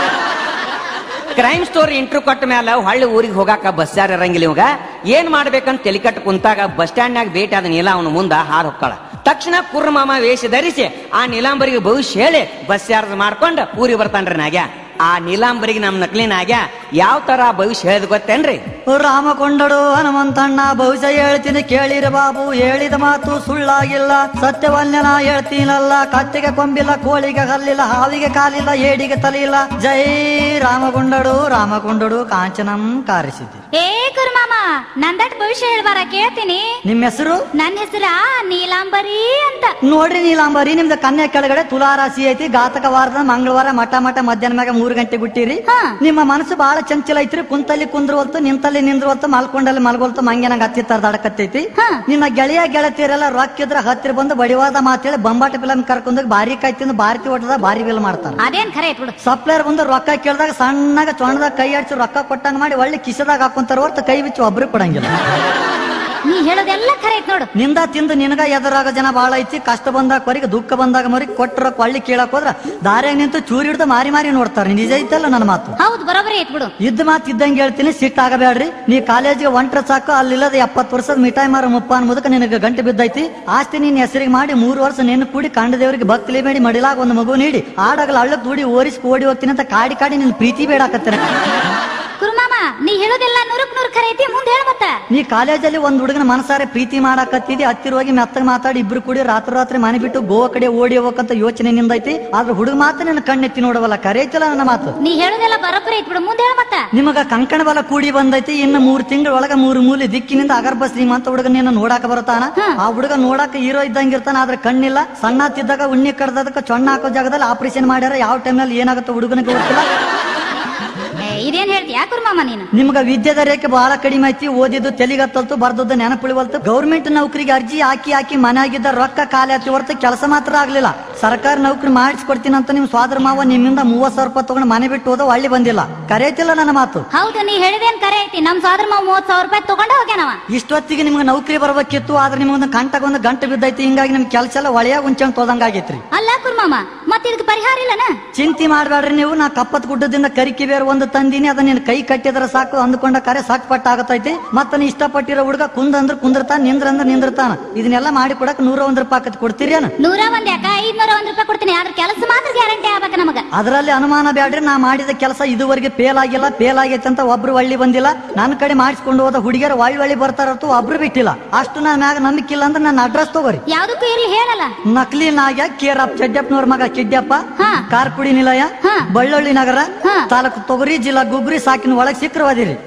ಕ್ರೈಮ್ ಸ್ಟೋರಿ ಇಂಟ್ರೂ ಕೊಟ್ಟ ಮೇಲೆ ಹೊಳ್ಳಿ ಊರಿಗೆ ಹೋಗಾಕ ಬಸ್ ಯಾರು ಇರಂಗಿಲ್ಲ ಇವಾಗ ಏನ್ ಮಾಡ್ಬೇಕಂತ ತಲಿಕಟ್ಟು ಕುಂತಾಗ ಬಸ್ ಸ್ಟ್ಯಾಂಡ್ನಾಗ ಭೇಟಿ ಆದ ನೀಲ ಅವನ ಮುಂದ ಹಾರು ಹೊಕ್ಕಳ ತಕ್ಷಣ ಕುರ್ಮಾಮ ವೇಷ ಧರಿಸಿ ಆ ನೀಲಾಂಬರಿಗೆ ಭವಿಷ್ಯ ಹೇಳಿ ಬಸ್ ಚಾರ್ಜ್ ಮಾಡ್ಕೊಂಡು ಊರಿಗೆ ಬರ್ತಾನ್ರಿ ನಾಗ್ಯ ಆ ನೀಲಾಂಬರಿಗೆ ನಮ್ ನಕ್ಲಿನಾಗ್ಯ ಯಾವ ತರ ಭವಿಷ್ಯ ಹೇಳಿದ್ ಗೊತ್ತೇನ್ರಿ ರಾಮ ಕೊಂಡಡು ಹನುಮಂತಣ್ಣ ಬಹುಶಃ ಹೇಳ್ತೀನಿ ಕೇಳಿರ ಬಾಬು ಹೇಳಿದ ಮಾತು ಸುಳ್ಳಾಗಿಲ್ಲ ಸತ್ಯವನ್ಯ ನಾ ಹೇಳ್ತೀನಲ್ಲ ಕತ್ತಿಗೆ ಕೊಂಬಿಲ್ಲ ಕೋಳಿಗೆ ಹಲ್ಲಿಲ್ಲ ಹಾವಿಗೆ ಕಾಲಿಲ್ಲ ಏಡಿಗೆ ತಲೆಯಿಲ್ಲ ಜೈ ರಾಮಗೊಂಡಡು ರಾಮಗೊಂಡಡು ಕಾಂಚನಂ ಕಾರಿಸಿದೆ ಏ ಕುರುಮಾಮ ನಂದಟ್ ಭವಿಷ್ಯ ಹೇಳ್ಬಾರ ಕೇಳ್ತೀನಿ ನಿಮ್ಮ ಹೆಸರು ನನ್ನ ಹೆಸರ ನೀಲಾಂಬರಿ ಅಂತ ನೋಡ್ರಿ ನೀಲಾಂಬರಿ ನಿಮ್ದು ಕನ್ಯಾ ಕೆಳಗಡೆ ತುಲಾರಾಶಿ ಐತಿ ಘಾತಕ ವಾರದ ಮಂಗಳವಾರ ಮಠ ಮಠ ಮಧ್ಯಾಹ್ನ ಮ್ಯಾಗ ಮೂರು ಗಂಟೆ ಬಿಟ್ಟಿರಿ ಹಾ. ನಿಮ್ಮ ಮನಸ್ಸು ಬಹಳ ಚಂಚಲ ಐತ್ರಿ ಕುಂತಲ್ಲಿ ಕುಂದ್ರವಲ್ತು ನಿಂತಲ್ಲಿ ನಿಂದ್ರವಲ್ತು ಮಲ್ಕೊಂಡಲ್ಲಿ ಮಲ್ಗೊಲ್ತು ಮಂಗ್ಯನಂಗ ಹತ್ತಿ ತರದಾಡಕತ್ತೈತಿ ಹಾ. ನಿನ್ನ ಗೆಳೆಯ ಗೆಳತಿಯರೆಲ್ಲ ರೊಕ್ಕ ಇದ್ರ ಹತ್ತಿರ ಬಂದು ಬಡಿವಾದ ಮಾತೇಳಿ ಬಂಬಾಟ ಫಿಲಂ ಕರ್ಕೊಂಡೋಗಿ ಬಾರಿ ಕಾಯ್ತಿಂದು ಭಾರತಿ ಓಟದ ಬಾರಿ ಬಿಲ್ ಮಾಡ್ತಾರ ಅದೇನ್ ಖರೆ ಐತ್ ಬಿಡು ಸಪ್ಲೈಯರ್ ಬಂದು ರೊಕ್ಕ ಕೇಳಿದಾಗ ಸಣ್ಣಗ ಚೊಣದಾಗ ಕೈ ಆಡ್ಸಿ ರೊಕ್ಕ ಕೊಟ್ಟಂಗ ಮಾಡಿ ಒಳ್ಳೆ ಕಿಸದಾಗ ಹಾಕೊಂತಾರ ಹೊರ್ತು ಕೈ ಬಿಚ್ಚಿ ಒಬ್ರು ಕೊಡಂಗಿಲ್ಲ ನೀ ಹೇಳೋದೆಲ್ಲ ಖರೆ ಐತ್ ನೋಡು ನಿಂದ ತಿಂದು ನಿನಗ ಎದುರಾಗ ಜನ ಬಾಳ ಐತಿ ಕಷ್ಟ ಬಂದಾಗ ಕೊರಿಗೆ ದುಃಖ ಬಂದಾಗ ಮರಿ ಕೊಟ್ಟರ ಕೊಳ್ಳಿ ಕೇಳಕ್ ಹೋದ್ರ ದಾರ್ಯಾಗ ನಿಂತು ಚೂರಿ ಹಿಡ್ದು ಮಾರಿ ಮಾರಿ ನೋಡ್ತಾರ ನಿಜ ಐತಲ್ಲ ನನ್ನ ಮಾತು ಹೌದು ಬರೋಬ್ಬರಿ ಐತ್ ಬಿಡು ಇದ್ದ ಮಾತು ಇದ್ದಂಗೆ ಹೇಳ್ತೀನಿ ಸಿಟ್ಟು ಆಗಬೇಡ್ರಿ ನೀ ಕಾಲೇಜಿಗೆ ಒಂಟ್ರ ಸಾಕು ಅಲ್ಲಿಲ್ಲದ ಎಪ್ಪತ್ತು ವರ್ಷದ ಮಿಠಾಯಿ ಮಾರ ಮುಪ್ಪ ಅನ್ ಮುದಕ ನಿನಗೆ ಗಂಟೆ ಬಿದ್ದೈತಿ ಆಸ್ತಿ ನಿನ್ನ ಹೆಸರಿಗೆ ಮಾಡಿ ಮೂರು ವರ್ಷ ನಿನ್ನ ಕೂಡಿ ಕಂಡ ದೇವರಿಗೆ ಭಕ್ತಿ ಬೇಡಿ ಮಡಿಲಾಗ ಒಂದು ಮಗು ನೀಡಿ ಆಡಾಗಲ ಹಳ್ಳಕ್ ದೂಡಿ ಓರಿಸಿ ಓಡಿ ಹೋಗ್ತೀನಿ ಅಂತ ಕಾಡಿ ಕಾಡಿ ನಿನ್ ಪ್ರೀತಿ ಬೇಡಾಕತ್ತೀರ ಕುರುಮಾಮ ನೀ ಹೇಳೋದೆಲ್ಲ ನೂರಕ್ ನೂರ್ ಖರೆ ಐತಿ ಮುಂದೆ ಹೇಳ ಮತ್ತ ನೀ ಕಾಲೇಜಲ್ಲಿ ಒಂದ್ ಹುಡುಗನ ಮನಸಾರೆ ಪ್ರೀತಿ ಮಾಡಾಕತ್ತಿದ್ದಿ ಹತ್ತಿರ ಹೋಗಿ ಮೆತ್ತಗ ಮಾತಾಡಿ ಇಬ್ರು ಕೂಡಿ ರಾತ್ರಿ ರಾತ್ರಿ ಮನೆ ಬಿಟ್ಟು ಗೋವಾ ಕಡೆ ಓಡಿ ಹೋಗಕ್ಕಂತ ಯೋಚನೆ ನಿಂದೈತಿ ಆದ್ರೆ ಹುಡುಗ ಮಾತ್ರ ನಿನ್ನ ಕಣ್ಣೆತ್ತಿ ನೋಡವಲ್ಲ ಕರೆಯತಿಲ್ಲ ನನ್ನ ಮಾತು ನೀ ಹೇಳೋದೆಲ್ಲ ಬರೋಬ್ಬರಿ ಐತ್ ಬಿಡು ಮುಂದೆ ಹೇಳ ಮತ್ತ ನಿಮಗ ಕಂಕಣ ಬಲ ಕೂಡಿ ಬಂದೈತಿ ಇನ್ನು ಮೂರ್ ತಿಂಗಳ ಒಳಗ ಮೂರು ಮೂಲಿ ದಿಕ್ಕಿನಿಂದ ಅಗರ್ಭ ಶ್ರೀಮಂತ ಹುಡುಗ ನಿನ್ನ ನೋಡಾಕ ಬರ್ತಾನ ಆ ಹುಡುಗ ನೋಡಾಕ ಹೀರೋ ಇದ್ದಂಗ ಇರ್ತಾನ ಆದ್ರೆ ಕಣ್ಣಿಲ್ಲ ಸಣ್ಣ ತಿದ್ದಾಗ ಉಣ್ಣಿ ಕಡ್ದದಕ್ಕ ಚೊಣ್ಣ ಹಾಕೋ ಜಾಗದಲ್ಲಿ ಆಪರೇಷನ್ ಮಾಡ್ಯಾರ ಯಾವ ಟೈಮ್ನಲ್ಲಿ ಏನಾಗುತ್ತೆ ಹುಡುಗನಿಗೆ ಗೊತ್ತಿಲ್ಲ ಏ, ಇದೇನ್ ಹೇಳ್ತೀಯಾ ಕುರುಮಾಮ ನೀನು ನಿಮ್ಗ ವಿದ್ಯೆದ ರೇಖೆ ಬಹಳ ಕಡಿಮೆ ಐತಿ ಓದಿದ್ದು ತೆಲಿಗತ್ತಲ್ತು ಬರ್ದದ್ದು ನೆನಪುಳಿವಲ್ತು ಗೌರ್ಮೆಂಟ್ ನೌಕರಿಗೆ ಅರ್ಜಿ ಹಾಕಿ ಹಾಕಿ ಮನೆಯಾಗಿದ್ದ ರೊಕ್ಕ ಖಾಲಿ ಹತ್ತಿ ಹೊರತು ಕೆಲಸ ಮಾತ್ರ ಆಗ್ಲಿಲ್ಲ ಸರ್ಕಾರಿ ನೌಕರಿ ಮಾಡಿಸ್ಕೊಡ್ತೀನಿ ಅಂತ ನಿಮ್ ಸ್ವಾದ್ರ ಮಾವ ನಿಮ್ಮಿಂದ ಮೂವತ್ ಸಾವಿರ ರೂಪಾಯಿ ತಗೊಂಡು ಮನೆ ಬಿಟ್ಟು ಹೋದ ಒಳ್ಳೆ ಬಂದಿಲ್ಲ ಕರೆಯತಿಲ್ಲ ನನ್ನ ಮಾತು ಹೌದು ನೀ ಹೇಳಿದೇನ್ ಕರೆ ಐತಿ ನಮ್ ಸೋದರ ಮಾವ ಮೂವತ್ ಸಾವಿರ ರೂಪಾಯಿ ತಗೊಂಡ ಹೋಗ್ಯಾನವ ಇಷ್ಟೊತ್ತಿಗೆ ನಿಮ್ಗೆ ನೌಕರಿ ಬರ್ಬೇಕಿತ್ತು ಆದ್ರೆ ನಿಮ್ಗೊಂದು ಕಂಟಗೊಂದು ಗಂಟೆ ಬಿದ್ದೈತಿ ಹಿಂಗಾಗಿ ನಿಮ್ ಕೆಲಸ ಎಲ್ಲ ಒಳೆಯಾಗ ಉಂಚಂಗ್ ತೋದಂಗ ಆಗೈತ್ರಿ ಅಲ್ಲ ಕುರುಮಾಮ ಮತ್ ಇದಕ್ ಪರಿಹಾರ ಇಲ್ಲನ ಚಿಂತೆ ಮಾಡ್ಬೇಡ್ರಿ ನೀವು ನಾ ಕಪ್ಪತ್ ಗುಡ್ಡದಿಂದ ಕರಿಕಿ ಬೇರೆ ಒಂದು ತಂದಿನಿ ಅದನ್ನ ನೀನ್ ಕೈ ಕಟ್ಟಿದ್ರ ಸಾಕು ಅಂದ್ಕೊಂಡ ಕರೆ ಸಾಕ್ ಪಟ್ಟ ಆಗತೈತಿ ಮತ್ತ ನೀ ಇಷ್ಟಪಟ್ಟಿರೋ ಹುಡುಗ ಕುಂದ ಅಂದ್ರ ಕುಂದಿರ್ತಾನ ನಿಂದ್ರ ಅಂದ್ರ ನಿಂದಿರ್ತಾನ ಇದನ್ನೆಲ್ಲ ಮಾಡಿ ಕೊಡಕ್ ನೂರ ಒಂದ್ ರೂಪಾಯಿ ಆಕತ್ ಕೊಡ್ತೀರಿ ಏನ ನೂರ ಒಂದ್ ಯಾಕ ಐದ್ನೂರ ಒಂದ್ ರೂಪಾಯಿ ಕೊಡ್ತೀನಿ ಆದ್ರ ಕೆಲಸ ಮಾತ್ರ ಗ್ಯಾರಂಟಿ ಆಗ್ಬೇಕ ನಮಗ ಅದರಲ್ಲಿ ಅನುಮಾನ ಬ್ಯಾಡ್ರಿ ನಾ ಮಾಡಿದ ಕೆಲಸ ಇದುವರೆಗೆ ಫೇಲ್ ಆಗಿಲ್ಲ ಫೇಲ್ ಆಗೈತೆ ಅಂತ ಒಬ್ರು ಒಳ್ಳಿ ಬಂದಿಲ್ಲ ನನ್ನ ಕಡೆ ಮಾಡಿಸ್ಕೊಂಡು ಹೋದ ಹುಡುಗಿಯರು ಒಳ್ಳಿ ಒಳ್ಳಿ ಬರ್ತಾರತ್ತು ಒಬ್ರು ಬಿಟ್ಟಿಲ್ಲ ಅಷ್ಟು ನನ್ನ ಮ್ಯಾಗ ನಂಬಿಕಿಲ್ಲ ಅಂದ್ರೆ ನನ್ನ ಅಡ್ರೆಸ್ ತಗೋರಿ ಯಾವ್ದಕ್ಕೂ ಇರ್ಲಿ ಹೇಳಲ್ಲ ನಕಲಿ ನಾಗ್ಯ ಕೇರ್ ಆಫ್ ಚೆಡ್ಡಪ್ಪನವ್ರ ಮಗ ಕಿಡ್ಡಪ್ಪ ಹಾ. ಕಾರ್ಪುಡಿ ನಿಲಯ ಹಾ. ಬಳ್ಳೊಳ್ಳಿ ನಗರ ಹಾ. ತಾಲೂಕು ತೊಗರಿ ಜಿಲ್ಲಾ ಗುಗ್ರಿ ಸಾಕಿನ ಒಳಗ್ ಸಿಕ್ರವಾದಿರಿ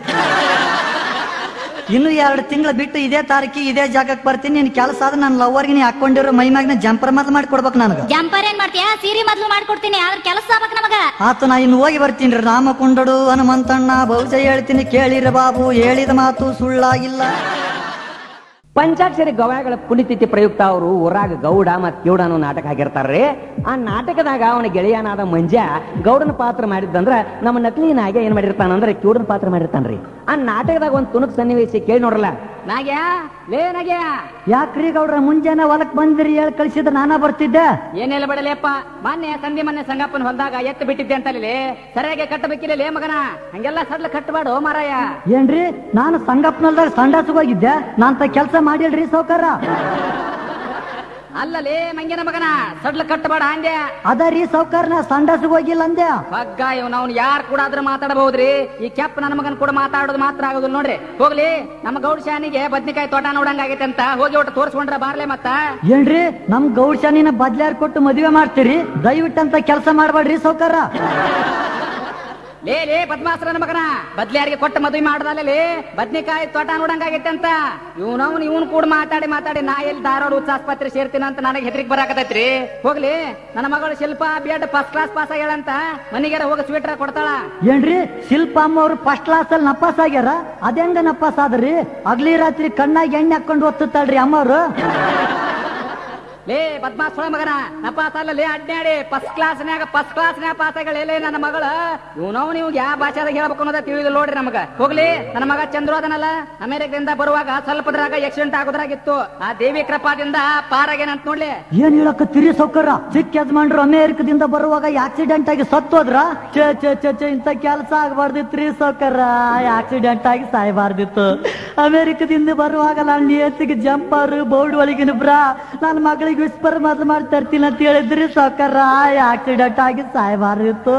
ಇನ್ನು ಎರಡು ತಿಂಗಳು ಬಿಟ್ಟು ಇದೇ ತಾರೀಕಿ ಇದೇ ಜಾಗಕ್ಕೆ ಬರ್ತೀನಿ ನಿನ್ ಕೆಲಸ ಆದ್ರೆ ನನ್ನ ಲವ್ವರ್ಗೆ ನೀ ಹಾಕೊಂಡಿರೋ ಮೈ ಮ್ಯಾಗ ಜಂಪರ್ ಮೊದ್ಲು ಮಾಡಿ ಕೊಡ್ಬೇಕು ನನಗ ಜಂಪರ್ ಏನ್ ಮಾಡ್ತೀಯ ಸೀರೆ ಮೊದ್ಲು ಮಾಡ್ಕೊಡ್ತೀನಿ ಆದ್ರ ಕೆಲಸ ಆಗ್ಬೇಕು ನಮಗ ಆತ ನಾ ಇನ್ನು ಹೋಗಿ ಬರ್ತೀನಿ ರೀ ರಾಮ ಕುಂಡಡು ಹನುಮಂತಣ್ಣ ಬಹುಶಃ ಹೇಳ್ತೀನಿ ಕೇಳಿರ ಬಾಬು ಹೇಳಿದ ಮಾತು ಸುಳ್ಳಾಗಿಲ್ಲ ಪಂಚಾಕ್ಷರಿ ಗವಾಯಗಳ ಪುಣ್ಯತಿಥಿ ಪ್ರಯುಕ್ತ ಅವರು ಊರಾಗ ಗೌಡ ಮತ್ ಕಿವುಡ ಅನ್ನೋ ನಾಟಕ ಹಾಕಿರ್ತಾರ್ರಿ ಆ ನಾಟಕದಾಗ ಅವನ ಗೆಳೆಯನಾದ ಮಂಜ ಗೌಡನ ಪಾತ್ರ ಮಾಡಿದ್ದಂದ್ರ ನಮ್ಮ ನಕಲಿ ನಾಗೆ ಏನ್ ಮಾಡಿರ್ತಾನಂದ್ರ ಕಿವುಡನ ಪಾತ್ರ ಮಾಡಿರ್ತಾನ್ರಿ ಆ ನಾಟಕದಾಗ ಒಂದ್ ತುಣುಕ್ ಸನ್ನಿವೇಶ ಕೇಳಿ ನೋಡ್ರಲ್ಲ ನಾಗ್ಯಾ ಲೇ ನಾಗ್ಯಾ ಯಾಕ್ರಿ ಗೌಡ್ರ ಮುಂಜಾನೆ ಹೊಲಕ್ ಬಂದ್ರಿ ಹೇಳಿ ಕಳಿಸಿದ್ರೆ ನಾನಾ ಬರ್ತಿದ್ದೆ ಏನೆಲ್ಲ ಬಿಡಲೇಪ್ಪ ಮೊನ್ನೆ ಸಂಧಿ ಮೊನ್ನೆ ಸಂಗಪ್ಪನ ಹೊಲ್ದಾಗ ಎತ್ತು ಬಿಟ್ಟಿದ್ದೆ ಅಂತಲೇ ಸರಿಯಾಗಿ ಕಟ್ಟಬೇಕಿಲ್ಲ ಲೇ ಮಗನ ಹಂಗೆಲ್ಲ ಸಡ್ಲ ಕಟ್ಟಬೇಡ ಮಾರಾಯ ಏನ್ರಿ ನಾನು ಸಂಗಪ್ಪನಲ್ದಾಗ ಸಂಡಾಸಗ್ ಹೋಗಿದ್ದೆ ನಾನ್ ಕೆಲಸ ಮಾಡಿಲ್ರಿ ಸೌಕರ ಅಲ್ಲಲೇ ಮಂಗ್ಯನ ಮಗನ ಸಡ್ಲ ಕಟ್ಟಬೇಡ ಅಂದೆ ಅದ ರೀ ಸೌಕರ್ ನಾ ಸಂಡಾಸಗ್ ಹೋಗಿಲ್ಲ ಅಂದೆ ಹಗ್ಗ ಇವ್ ನಾವು ಯಾರು ಕೂಡ ಆದ್ರೂ ಮಾತಾಡಬಹುದ್ರಿ ಈ ಕೆಪ್ ನನ್ನ ಮಗನ್ ಕೂಡ ಮಾತಾಡೋದು ಮಾತ್ರ ಆಗೋದಿಲ್ಲ ನೋಡ್ರಿ ಹೋಗ್ಲಿ ನಮ್ಮ ಗೌಡ ಶಾನಿಗೆ ಬದ್ನಿಕಾಯಿ ತೋಟ ನೋಡಂಗ ಆಗೈತೆ ಅಂತ ಹೋಗಿ ಒಟ್ಟು ತೋರ್ಸ್ಕೊಂಡ್ರ ಬಾರ್ಲೆ ಮತ್ತ ಏನ್ರಿ ನಮ್ ಗೌಡ್ ಶಾನಿನ ಬದ್ಲಾರ್ ಕೊಟ್ಟು ಮದುವೆ ಮಾಡ್ತೀರಿ ದಯವಿಟ್ಟಂತ ಕೆಲಸ ಮಾಡ್ಬೇಡ್ರಿ ಸೌಕರ ಲೇ ಲೇ ಪದ್ಮಾಸ್ತ್ರ ನನ್ನ ಮಗನ ಬದ್ಲಿಯಾರಿಗೆ ಕೊಟ್ಟು ಮದುವೆ ಮಾಡದಲ್ಲೇ ಬದ್ನಿಕಾಯಿ ತೋಟ ನೋಡಂಗ ಆಗೈತೆ ಅಂತ ಇವ್ನವ್ನು ಇವ್ನು ಕೂಡ ಮಾತಾಡಿ ಮಾತಾಡಿ ನಾ ಎಲ್ಲಿ ಧಾರವಾಡ ಉಚ್ಚ ಆಸ್ಪತ್ರೆ ಸೇರ್ತೀನಿ ಅಂತ ನನಗೆ ಹೆದರಿಕೆ ಬರಾಕತೈತ್ರಿ ಹೋಗ್ಲಿ ನನ್ನ ಮಗಳು Shilpa B Ed first class pass ಆಗ್ಯಾಳಂತ ಮನಿಗೆರ ಹೋಗಿ ಸ್ವೀಟ್ರ ಕೊಡ್ತಾಳ ಏನ್ರಿ ಶಿಲ್ಪ ಅಮ್ಮ ಅವ್ರು ಫಸ್ಟ್ ಕ್ಲಾಸ್ ಅಲ್ಲಿ ನಪಾಸ್ ಆಗ್ಯಾರ ಅದೆಂಗ ನಪಾಸ್ ಆದ್ರಿ ಹಗ್ಲಿ ರಾತ್ರಿ ಕಣ್ಣಾಗ ಎಣ್ಣೆ ಹಾಕೊಂಡು ಒತ್ತುತ್ತಾಳ್ರಿ ಅಮ್ಮವ್ರು ಲೇ ಪದ್ಮಾಸ್ ಸುಳ ಮಗನ ನಾ ಪಾಸ್ ಅಲ್ಲ ಲೇ ಅಡ್ಡಾಡಿ ಫಸ್ಟ್ ಕ್ಲಾಸ್ನ್ಯಾಗ ಫಸ್ಟ್ ಕ್ಲಾಸ್ನ್ಯಾಗ ಪಾಸ್ ಆಗ್ಯಾಳೇ ನನ್ನ ಮಗಳ ಇವ್ನವ್ ನೀವು ಯಾವ ಭಾಷೆದಾಗ ಹೇಳ್ಬೇಕು ಅನ್ನೋದ ತಿಳಿದಿಲ್ಲ ನೋಡ್ರಿ ನಮಗ ಹೋಗ್ಲಿ ನನ್ನ ಮಗ ಚಂದ್ರು ಅದನಲ್ಲ ಅಮೆರಿಕದಿಂದ ಬರುವಾಗ ಸ್ವಲ್ಪದ್ರಾಗ ಆಕ್ಸಿಡೆಂಟ್ ಆಗೋದ್ರಾಗಿತ್ತು ಆ ದೇವಿ ಕೃಪಾದಿಂದ ಪಾರಾಗೇನಂತ ನೋಡ್ಲಿ ಏನ್ ಹೇಳಕತ್ತೀರಿ ಸೌಕರ ಚಿಕ್ಕ ಯಜಮಾನ್ರು ಅಮೇರಿಕದಿಂದ ಬರುವಾಗ ಆಕ್ಸಿಡೆಂಟ್ ಆಗಿ ಸತ್ತೋದ್ರ ಚೆ ಚೆ ಚೆ ಚೆ ಇಂತ ಕೆಲಸ ಆಗ್ಬಾರ್ದಿತ್ರಿ ಸೌಕರ ಆಕ್ಸಿಡೆಂಟ್ ಆಗಿ ಸಾಯಬಾರ್ದಿತ್ತು ಅಮೇರಿಕದಿಂದ ಬರುವಾಗ ನಾನು ನಿಯತ್ತಿಗೆ ಜಂಪರ್ ಬೋರ್ಡ್ ಒಳಗಿನ ಬ್ರಾ ನನ್ನ ಮಗಳಿಗೆ ವಿಸ್ಪರ್ ಮದ್ ಮಾಡ್ತಾ ಇರ್ತೀನಿ ಅಂತ ಹೇಳಿದ್ರಿ ಸೌಕರ ಆಕ್ಸಿಡೆಂಟ್ ಆಗಿ ಸಾಯಬಾರ್ದಿತ್ತು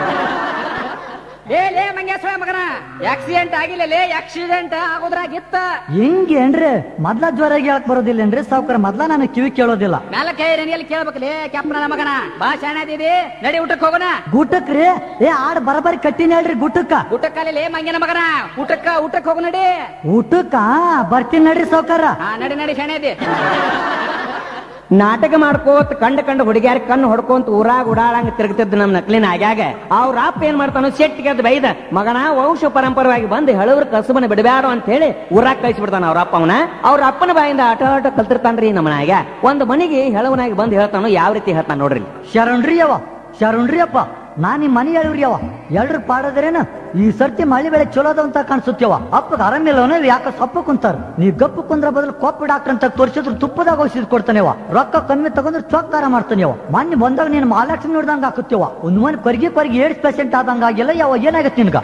ಲೇ ಲೇ ಮಂಗೇಶ್ವರ ಮಗನ ಆಕ್ಸಿಡೆಂಟ್ ಆಗಿಲ್ಲ ಲೇ ಆಕ್ಸಿಡೆಂಟ್ ಆಗೋದ್ರಾಗಿತ್ತ ಹಿಂಗೇನ್ರಿ ಮೊದ್ಲ ಜ್ವರ ಹೇಳಕ್ ಬರೋದಿಲ್ಲೇನ್ರಿ ಸಾವ್ಕಾರ ಮೊದ್ಲ ನಾನು ಕಿವಿ ಕೇಳೋದಿಲ್ಲ ಮ್ಯಾಲ ಕೈ ಎಲ್ಲಿ ಕೇಳ್ಬೇಕಲೇ ಕೆಪ್ಪ ನನ್ನ ಮಗನ ಬಾ ಶಾಣದಿದಿ ನಡಿ ಊಟಕ್ಕೆ ಹೋಗೋಣ ಗುಟ್ಟಕ್ರಿ ಏ ಆಡ್ ಬರಬರಿ ಕಟ್ಟಿನ ಹೇಳ್ರಿ ಗುಟ್ಟಕ್ಕ ಊಟಕ್ಕಲ್ಲಿ ಲೇ ಮಂಗನ ಮಗನ ಊಟಕ್ಕ ಊಟಕ್ಕೆ ಹೋಗು ನಡಿ ಊಟಕ್ಕ ಬರ್ತೀನಿ ನಡ್ರಿ ಸಾವ್ಕಾರ ಹಾ ನಡಿ ನಡಿ ಶಾಣದಿ ನಾಟಕ ಮಾಡ್ಕೋತ ಕಂಡ ಕಂಡ ಹುಡುಗ್ಯಾರ ಕಣ್ಣು ಹೊಡ್ಕೊಂತ ಊರಾಗ ಉಡಾಳಂಗ ತಿರುಗ್ತಿದ್ ನಮ್ ನಕ್ಲಿನ ಆಗ್ಯಾಗ ಅವ್ರ ಅಪ್ಪ ಏನ್ ಮಾಡ್ತಾನು ಸೆಟ್ಟಿಗೆ ಅದ್ ಬೈದ ಮಗನ ವಂಶ ಪರಂಪರವಾಗಿ ಬಂದು ಹೇಳವ್ರ ಕಸಬನ ಬಿಡಬ್ಯಾಡ ಅಂತ ಹೇಳಿ ಊರಾಗ ಕಳಿಸ್ಬಿಡ್ತಾನ ಅವ್ರ ಅಪ್ಪ ಅವನ ಅವ್ರ ಅಪ್ಪನ ಬಾಯಿಂದ ಆಟ ಆಟ ಕಲ್ತಿರ್ತಾನ್ರಿ ನಮ್ಮ ಮನ್ಯಾಗ ಒಂದ್ ಮನಿಗೆ ಹೇಳವನಾಗಿ ಬಂದು ಹೇಳ್ತಾನು ಯಾವ ರೀತಿ ಹೇಳ್ತಾನ ನೋಡ್ರಿ ಶರಣ್ರಿ ಅವ ಶರಣ್ರಿ ಅಪ್ಪ ನಾ ನಿಮ್ ಮನಿ ಹೇಳಿವ್ರಿ ಅವ ಎಲ್ರು ಪಾಡದ್ರೇನ ಈ ಸರ್ತಿ ಮಳೆ ಬೆಳೆ ಚಲೋದ ಅಂತ ಕಾಣಿಸುತ್ತೇವ ಅಪ್ಪಗ ಆರಾಮಿಲ್ಲವನ ಯಾಕ ಸೊಪ್ಪ ಕುಂತಾರ ನೀ ಗಪ್ಪು ಕುಂದ್ರ ಬದಲು ಕೊಪ್ಪು ಡಾಕ್ಟರ್ ಅಂತ ತೋರಿಸಿದ್ರು ತುಪ್ಪದಾಗ ಔಷಧಿ ಕೊಡ್ತಾನೆವ ರೊಕ್ಕ ಕಮ್ಮಿ ತಗೊಂಡ್ರೆ ಚೊಕ್ಕಾರ ಮಾಡ್ತಾನೆವ ಮೊನ್ನೆ ಬಂದಾಗ ನೀನ್ ಮಹಾಲಕ್ಷ್ಮಿ ನೋಡ್ದಂಗ ಹಾಕುತ್ತೇವ ಒಂದ್ ಮನೆ ಕೊರ್ಗಿ ಕೊರ್ಗಿ ಏಡ್ಸ್ ಪೇಷಂಟ್ ಆದಂಗ ಆಗಿಲ್ಲ ಯಾವ ಏನಾಗತ್ತೆ ನಿನ್ಗ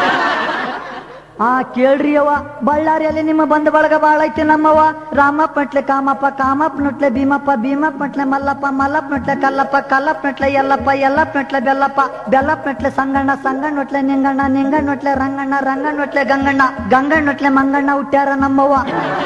ಆ ಕೇಳ್ರಿ ಅವ ಬಳ್ಳಾರಿಯಲ್ಲಿ ನಿಮ್ಮ ಬಂಧು ಬಳಗ ಬಾಳ ಐತಿ ನಮ್ಮವ ರಾಮಪ್ಪ ನಟ್ಲೆ ಕಾಮಪ್ಪ ಕಾಮಪ್ಪ ನಟ್ಲೆ ಭೀಮಪ್ಪ ಭೀಮಪ್ಪ ನಟ್ಲೆ ಮಲ್ಲಪ್ಪ ಮಲ್ಲಪ್ಪ ನಟ್ಲೆ ಕಲ್ಲಪ್ಪ ಕಲ್ಲಪ್ಪ ನಟ್ಲೆ ಯಲ್ಲಪ್ಪ ಯಲ್ಲಪ್ಪ ನಟ್ಲೆ ಬೆಲ್ಲಪ್ಪ ಬೆಲ್ಲಪ್ಪ ನಟ್ಲೆ ಸಂಗಣ್ಣ ಸಂಗಣ್ಣ ನಟ್ಲೆ ನಿಂಗಣ್ಣ ನಿಂಗಣ್ಣ ನಟ್ಲೆ ರಂಗಣ್ಣ ರಂಗಣ್ಣ ನಟ್ಲೆ ಗಂಗಣ್ಣ ಗಂಗಣ್ಣ ನಟ್ಲೆ ಮಂಗಣ್ಣ ಹುಟ್ಟ್ಯಾರ ನಮ್ಮವ್ವ